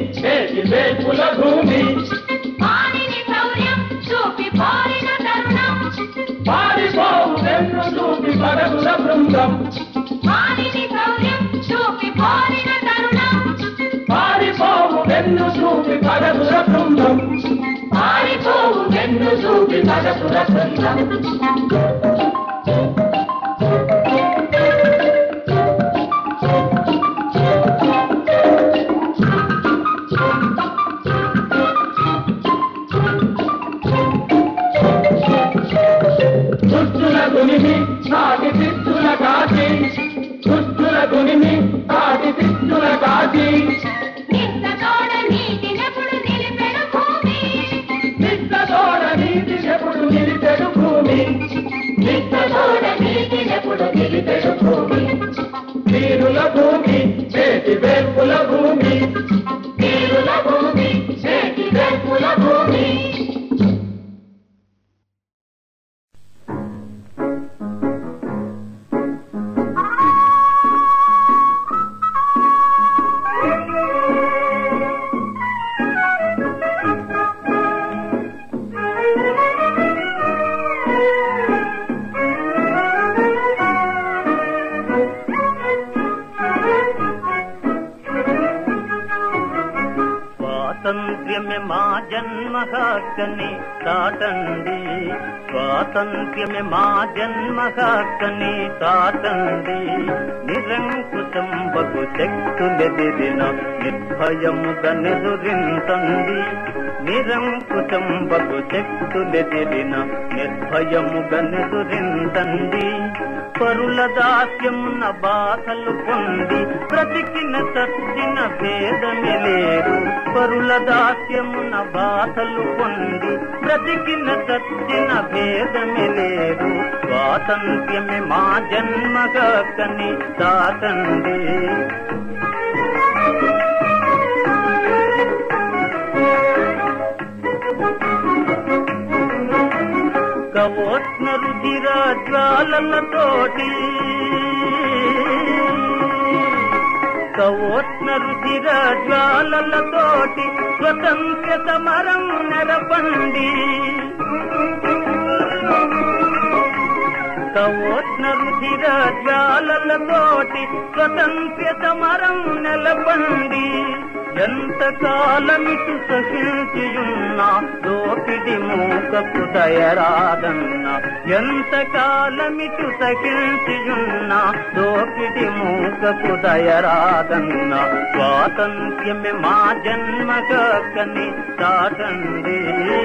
చేతి వేల్పుల భూమి మానిని శౌర్యం చూపి పారిన తరుణం పారిపోవు వెన్ను చూపి పడగుల బృందం మానిని శౌర్యం చూపి పారిన తరుణం పారిపోవు వెన్ను చూపి పడగుల బృందం పారిపోవు వెన్ను చూపి పడగుల బృందం దుష్టుల గునిమి నాటి శిష్టుల కాచి దుష్టుల గునిమి నాటి శిష్టుల కాచి నిత్తతోడ నీతినెప్పుడు నిలిపెడు భూమి నిత్తతోడ నీతినెప్పుడు నిలిపెడు భూమి నిత్తతోడ నీతినెప్పుడు నిలిపెడు భూమి తీరుల భూమి చేతి వేల్పుల భూమి తీరుల భూమి చేతి వేల్పుల భూమి స్వాతంత్ర్యమే మా జన్మ హక్కని తాటండి స్వాతంత్ర్యమే మా జన్మ హక్కని తాటండి నిరంకుశం బగు శక్తులెదిరిన నిర్భయముగా నెదురించండి నిరంకుశం బగు శక్తులెదిరిన నిర్భయముగా నెదురించండి పరుల దాస్యమున బాధలు పొంది బ్రతికిన సత్తిన భేదమే లేదు పరుల దాస్యమున బాధలు పొంది బ్రతికిన సత్తిన భేదమే లేదు స్వాతంత్ర్యమే మా జన్మగా కని తాతండి కవోష్ణ రుధిరాజ్వాలతోటి కవోష్ణ రుధిరాజ్వాలతోటి స్వతంత్ర సమరం నెరపండి కవోష్ణ రుధిరాజ్వాలతోటి స్వతంత్ర సమరం నెలపండి ఎంత కాలమిటు సహించియున్నా దోపిడి మూకకు దయరాదన్న ఎంత కాలమిటు సహించియున్నా దోపిడి మూకకు దయరాదన్న స్వాతంత్ర్యమే మా జన్మగా కని దాటండి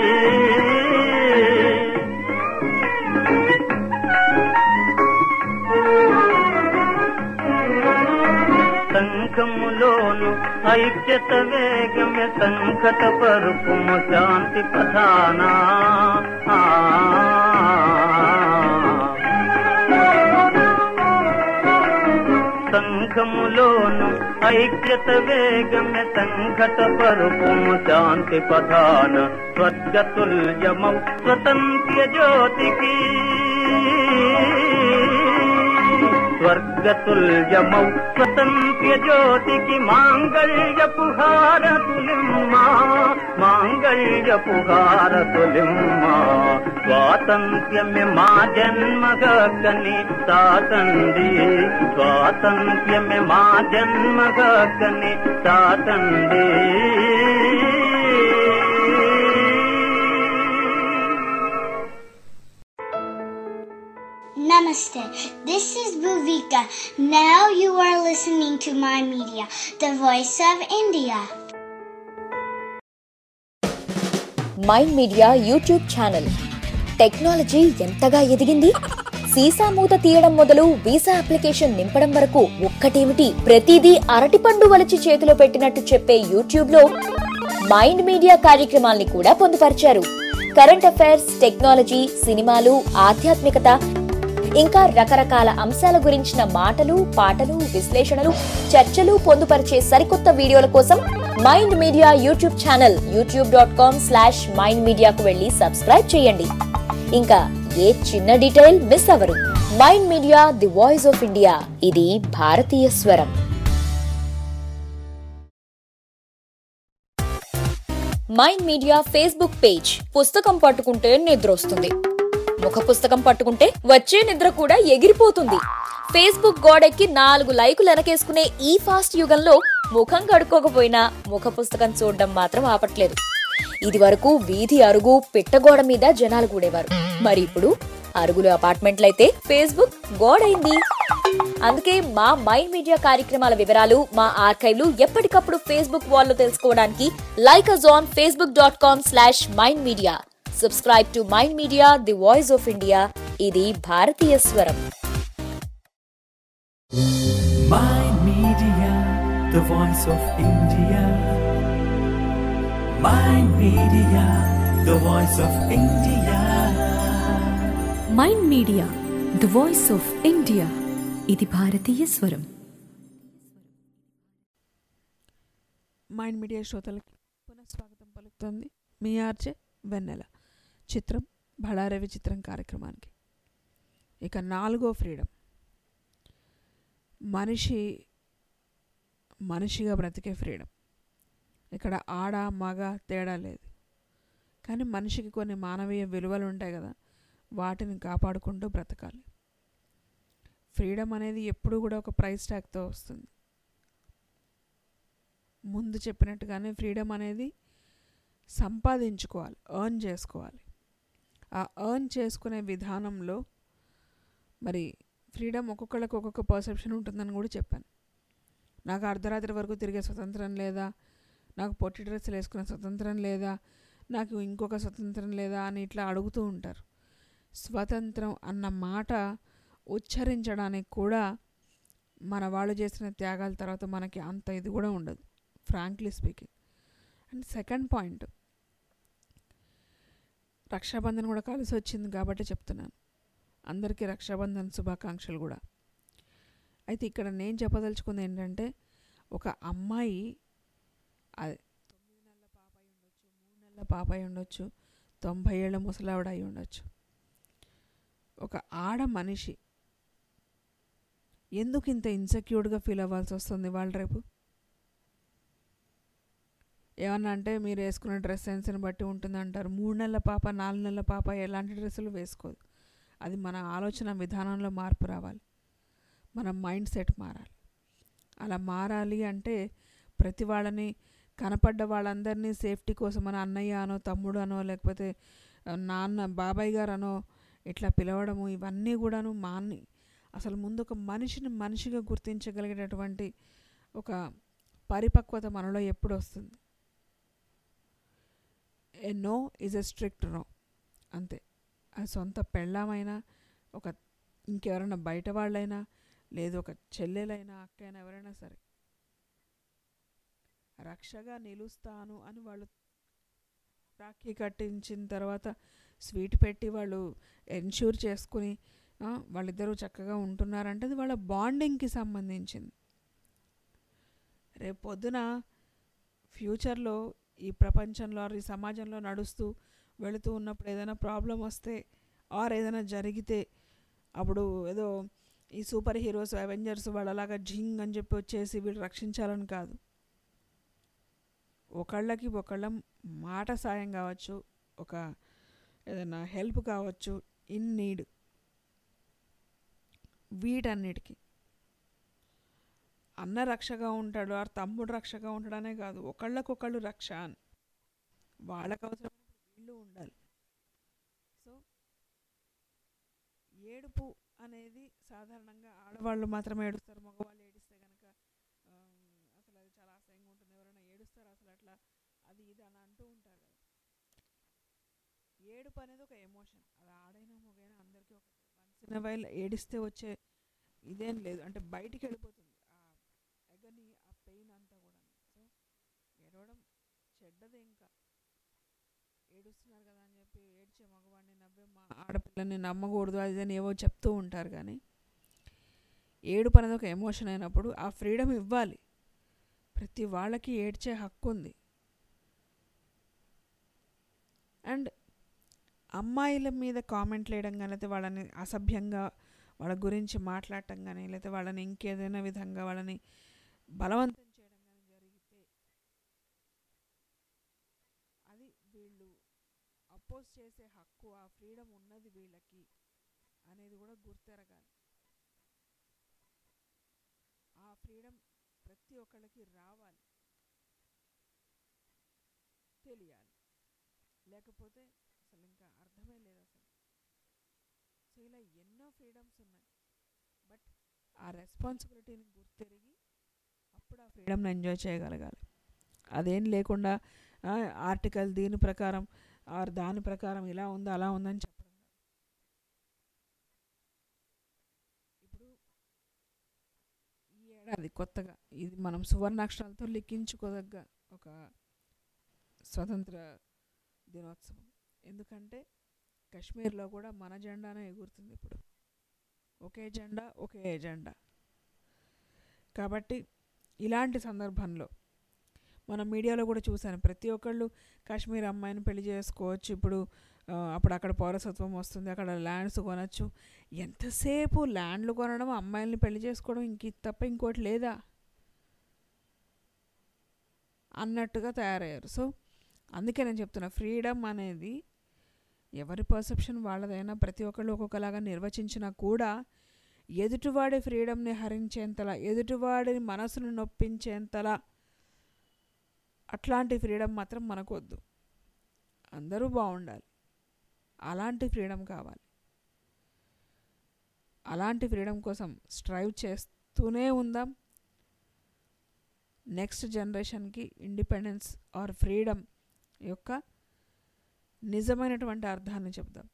సంఘములోను ఐక్యత వేగమే సంకట పరుపుము శాంతి ప్రధాన సంఘములోను ఐక్యత వేగమే సంకట పరుపుము శాంతి ప్రధాన స్వర్గతుల్యమౌ స్వతంత్ర జ్యోతికి స్వర్గతుల్యమౌ స్వతంత్ర జ్యోతికి మాంగళ్యపు హారతులిమ్మా మాంగళ్యపు హారతులిమ్మా స్వాతంత్ర్యమే మా జన్మగా కని తాతండి స్వాతంత్ర్యమే మా జన్మగా కని తాతండి Namaste. This is Bhuvika. Now you are listening to my media, the voice of India. Mind Media YouTube channel technology ఎంతగా ఎదిగింది సీసా మూత తీయడం మొదలు వీసా అప్లికేషన్ నింపడం వరకు ఒక్కటేమిటి ప్రతిదీ అరటిపండు వలిచి చేతిలో పెట్టినట్టు చెప్పే యూట్యూబ్ లో మైండ్ మీడియా కార్యక్రమాల్ని కూడా పొందుపరిచారు కరెంట్ అఫైర్స్ టెక్నాలజీ సినిమాలు ఆధ్యాత్మికత ఇంకా రకరకాల అంశాల గురించిన మాటలు పాటలు విశ్లేషణలు చర్చలు పొందుపరిచే సరికొత్త వీడియోల కోసం Mind Media YouTube channel YouTube dot com slash Mind మీడియాకు వెళ్ళి సబ్స్క్రైబ్ చేయండి ఇంకా ఏ చిన్న డీటెయిల్ మిస్ అవరు Mind Media the voice of India ఇది భారతీయ స్వరం మైండ్ మీడియా ఫేస్బుక్ పేజ్ పుస్తకం పట్టుకుంటే నిద్రొస్తుంది ముఖ పుస్తకం పట్టుకుంటే వచ్చే నిద్ర కూడా ఎగిరిపోతుంది ఫేస్బుక్ గోడెక్కి నాలుగు లైకులు వెనకేసుకునే ఈ ఫాస్ట్ యుగంలో ముఖం కడుక్కోకపోయినా ముఖ పుస్తకం చూడడం మాత్రం ఆపట్లేదు ఇది వరకు వీధి అరుగు పిట్టగోడ మీద జనాలు కూడేవారు మరి ఇప్పుడు అరుగులు అపార్ట్మెంట్లయితే ఫేస్బుక్ గోడైంది అందుకే మా మైండ్ మీడియా కార్యక్రమాల వివరాలు మా ఆర్కైవ్లు ఎప్పటికప్పుడు ఫేస్బుక్ వాల్లో తెలుసుకోవడానికి like us on Facebook dot com slash Mind Media subscribe to Mind Media the voice of India ఇది భారతీయ స్వరం Mind Media, the voice of India. Mind Media, the voice of India. Mind Media the voice of India ఇది భారతీయ స్వరం Mind media శ్రోతలకి పునఃస్వాగతం పలుకుతుంది మీ RJ వెన్నెల చిత్రం బళారవి చిత్రం కార్యక్రమానికి ఇక నాలుగో ఫ్రీడమ్ మనిషి మనిషిగా బ్రతికే ఫ్రీడమ్ ఇక్కడ ఆడ మగ తేడా లేదు కానీ మనిషికి కొన్ని మానవీయ విలువలు ఉంటాయి కదా వాటిని కాపాడుకుంటూ బ్రతకాలి ఫ్రీడమ్ అనేది ఎప్పుడు కూడా ఒక ప్రైస్ ట్యాగ్తో వస్తుంది ముందు చెప్పినట్టుగానే ఫ్రీడమ్ అనేది సంపాదించుకోవాలి ఎర్న్ చేసుకోవాలి ఆ ఎర్న్ చేసుకునే విధానంలో మరి ఫ్రీడమ్ ఒక్కొక్కళ్ళకి ఒక్కొక్క పర్సెప్షన్ ఉంటుందని కూడా చెప్పాను నాకు అర్ధరాత్రి వరకు తిరిగే స్వతంత్రం లేదా నాకు పొట్టి డ్రెస్సులు వేసుకునే స్వతంత్రం లేదా నాకు ఇంకొక స్వతంత్రం లేదా అని ఇట్లా అడుగుతూ ఉంటారు స్వతంత్రం అన్న మాట ఉచ్చరించడానికి కూడా మన వాళ్ళు చేసిన త్యాగాల తర్వాత మనకి అంత ఇది కూడా ఉండదు frankly speaking and second point Rakshabandhan కూడా కలిసి వచ్చింది కాబట్టి చెప్తున్నాను అందరికీ రక్షాబంధన్ శుభాకాంక్షలు కూడా అయితే ఇక్కడ నేను చెప్పదలుచుకుంది ఏంటంటే ఒక అమ్మాయి అది తొమ్మిది నెలల పాప అయి ఉండొచ్చు మూడు నెలల పాప అయి ఉండొచ్చు తొంభై ఏళ్ళ ముసలావిడ అయి ఉండొచ్చు ఒక ఆడ మనిషి ఎందుకు ఇంత ఇన్సెక్యూర్డ్గా ఫీల్ అవ్వాల్సి వస్తుంది వాళ్ళు రేపు ఏమన్నా అంటే మీరు వేసుకున్న డ్రెస్ సెన్స్ని బట్టి ఉంటుందంటారు మూడు నెలల పాప నాలుగు నెలల పాప ఎలాంటి డ్రెస్సులు వేసుకోదు అది మన ఆలోచన విధానంలో మార్పు రావాలి మన మైండ్ సెట్ మారాలి అలా మారాలి అంటే ప్రతి వాళ్ళని కనపడ్డ వాళ్ళందరినీ సేఫ్టీ కోసం మన అన్నయ్య అనో తమ్ముడు అనో లేకపోతే నాన్న బాబాయ్ గారు అనో ఇట్లా పిలవడము ఇవన్నీ కూడాను మాని అసలు ముందు ఒక మనిషిని మనిషిగా గుర్తించగలిగేటటువంటి ఒక పరిపక్వత మనలో ఎప్పుడు వస్తుంది a no is a strict no అంతే అది సొంత పెళ్ళామైనా ఒక ఇంకెవరైనా బయట వాళ్ళైనా లేదు ఒక చెల్లెలైనా అక్కైనా ఎవరైనా సరే రక్షగా నిలుస్తాను అని వాళ్ళు రాఖీ కట్టించిన తర్వాత స్వీట్ పెట్టి వాళ్ళు ఎన్ష్యూర్ చేసుకుని వాళ్ళిద్దరూ చక్కగా ఉంటున్నారంటే అది వాళ్ళ బాండింగ్కి సంబంధించింది రేపు పొద్దున ఫ్యూచర్లో ఈ ప్రపంచంలో ఈ సమాజంలో నడుస్తూ వెళుతూ ఉన్నప్పుడు ఏదైనా ప్రాబ్లం వస్తే ఆర్ ఏదైనా జరిగితే అప్పుడు ఏదో ఈ సూపర్ హీరోస్ అవెంజర్స్ వాళ్ళలాగా జింగ్ అని చెప్పి వచ్చేసి వీళ్ళు రక్షించాలని కాదు ఒకళ్ళకి ఒకళ్ళ మాట సాయం కావచ్చు ఒక ఏదైనా హెల్ప్ కావచ్చు ఇన్ నీడ్ వీటన్నిటికీ అన్న రక్షగా ఉంటాడు ఆ తమ్ముడు రక్షగా ఉంటాడనే కాదు ఒకళ్ళకొకళ్ళు రక్ష అని వాళ్ళకు అవసరం వీళ్ళు ఉండాలి సో ఏడుపు అనేది సాధారణంగా ఆడవాళ్ళు మాత్రమే ఏడుస్తారు మగవాళ్ళు ఏడిస్తే కనుక అసలు అది చాలా అసహ్యంగా ఉంటుంది ఎవరైనా ఏడుస్తారు అసలు అట్లా అది ఇది అని అంటూ ఉంటారు కదా ఏడుపు అనేది ఒక ఎమోషన్ అది ఆడైనా మగైనా అందరికీ ఒకటే వన్స్ ఇన్ వైల్ ఏడిస్తే వచ్చే ఇదేం లేదు అంటే బయటికి వెళ్ళిపోతుంది ఆ ఎగని ఆ పెయిన్ అంతా కూడా సో ఏడవడం చెడ్డదే ఇంకా ఏడుస్తున్నారు కదా అని చెప్పి ఏడ్చే మగవాడిని నవ్వే మా ఆడపిల్లని నమ్మకూడదు అది అని ఏవో చెప్తూ ఉంటారు కానీ ఏడుపు అనేది ఒక ఎమోషన్ అయినప్పుడు ఆ ఫ్రీడమ్ ఇవ్వాలి ప్రతి వాళ్ళకి ఏడ్చే హక్కు ఉంది అండ్ అమ్మాయిల మీద కామెంట్లు వేయడం కానీ లేకపోతే వాళ్ళని అసభ్యంగా వాళ్ళ గురించి మాట్లాడటం కానీ లేకపోతే వాళ్ళని ఇంకేదైనా విధంగా వాళ్ళని బలవంతం చేయడం కానీ జరిగితే వీళ్ళు అపోజ్ చేసే హక్కు ఆ ఫ్రీడమ్ ఉన్నది వీళ్ళకి అనేది కూడా గుర్తెరగాలి ఆ ఫ్రీడమ్ ప్రతి ఒక్కళ్ళకి రావాలి తెలియాలి లేకపోతే అసలు ఇంకా అర్థమే లేదు అసలు సో ఇలా ఎన్నో ఫ్రీడమ్స్ ఉన్నాయి బట్ ఆ రెస్పాన్సిబిలిటీని గుర్తెరిగి అప్పుడు ఆ ఫ్రీడమ్ని ఎంజాయ్ చేయగలగాలి అదేం లేకుండా ఆర్టికల్ దీని ప్రకారం ఆర్ దాని ప్రకారం ఇలా ఉంది అలా ఉందని చెప్పడం కాదు. ఇప్పుడు ఈ ఏడాది కొత్తగా ఇది మనం సువర్ణాక్షరాలతో లిఖించుకోదగ్గ ఒక స్వతంత్ర దినోత్సవం ఎందుకంటే కాశ్మీర్లో కూడా మన జెండానే ఎగురుతుంది ఇప్పుడు ఒకే జెండా ఒకే ఎజెండా కాబట్టి ఇలాంటి సందర్భంలో మన మీడియాలో కూడా చూశాను ప్రతి ఒక్కళ్ళు కాశ్మీర్ అమ్మాయిని పెళ్లి చేసుకోవచ్చు ఇప్పుడు ఆ, అప్పుడు అక్కడ పౌరసత్వం వస్తుంది అక్కడ ల్యాండ్స్ కొనచ్చు ఎంతసేపు ల్యాండ్లు కొనడం అమ్మాయిల్ని పెళ్లి చేసుకోవడం ఇంక ఇది తప్ప ఇంకోటి లేదా అన్నట్టుగా తయారయ్యారు సో అందుకే నేను చెప్తున్నా ఫ్రీడమ్ అనేది ఎవరి పర్సెప్షన్ వాళ్ళదైనా ప్రతి ఒక్కళ్ళు ఒక్కొక్కలాగా నిర్వచించినా కూడా ఎదుటివాడి ఫ్రీడమ్ని హరించేంతలా ఎదుటివాడిని మనసును నొప్పించేంతలా అట్లాంటి ఫ్రీడమ్ మాత్రం మనకు వద్దు అందరూ బాగుండాలి అలాంటి ఫ్రీడమ్ కావాలి అలాంటి ఫ్రీడమ్ కోసం స్ట్రైవ్ చేస్తూనే ఉందాం నెక్స్ట్ జనరేషన్కి ఇండిపెండెన్స్ ఆర్ ఫ్రీడమ్ యొక్క నిజమైనటువంటి అర్థాన్ని చెప్దాం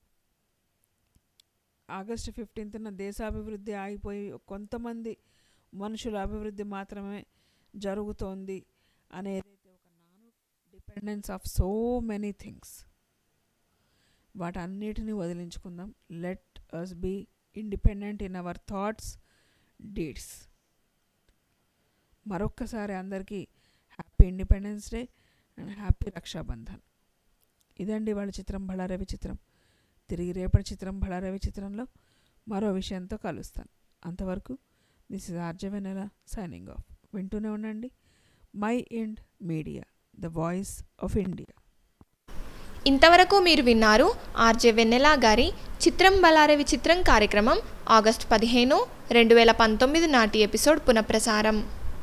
ఆగస్టు ఫిఫ్టీన్త్న దేశాభివృద్ధి ఆగిపోయి కొంతమంది మనుషుల అభివృద్ధి మాత్రమే జరుగుతోంది అనేదైతే ఒక నాను dependence of so many things వాటన్నిటిని వదిలించుకుందాం let us be independent in our thoughts deeds మరొక్కసారి అందరికీ happy independence day and happy Rakshabandhan ఇదండి వాళ్ళ చిత్రం బళారవి చిత్రం తిరిగి రేపటి చిత్రం బళారవి చిత్రంలో మరో విషయంతో కలుస్తాను అంతవరకు దిస్ ఇస్ ఆర్జవెనెల సైనింగ్ ఆఫ్ వింటూనే ఉండండి My Ind Media the voice of India ఇంతవరకు మీరు విన్నారు ఆర్జే వెన్నెలా గారి చిత్రం బలారవి చిత్రం కార్యక్రమం ఆగస్టు పదిహేను రెండు వేల పంతొమ్మిది నాటి ఎపిసోడ్ పునఃప్రసారం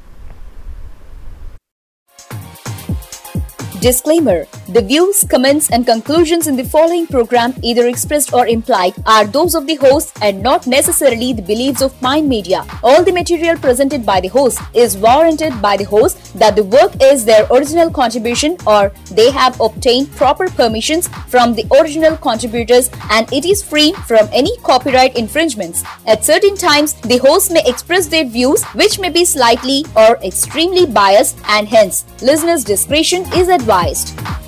Disclaimer The views, comments, and conclusions in the following program, either expressed or implied, are those of the host and not necessarily the beliefs of Mind Media. All the material presented by the host is warranted by the host that the work is their original contribution or they have obtained proper permissions from the original contributors and it is free from any copyright infringements. At certain times, the host may express their views which may be slightly or extremely biased and hence listeners' discretion is advised.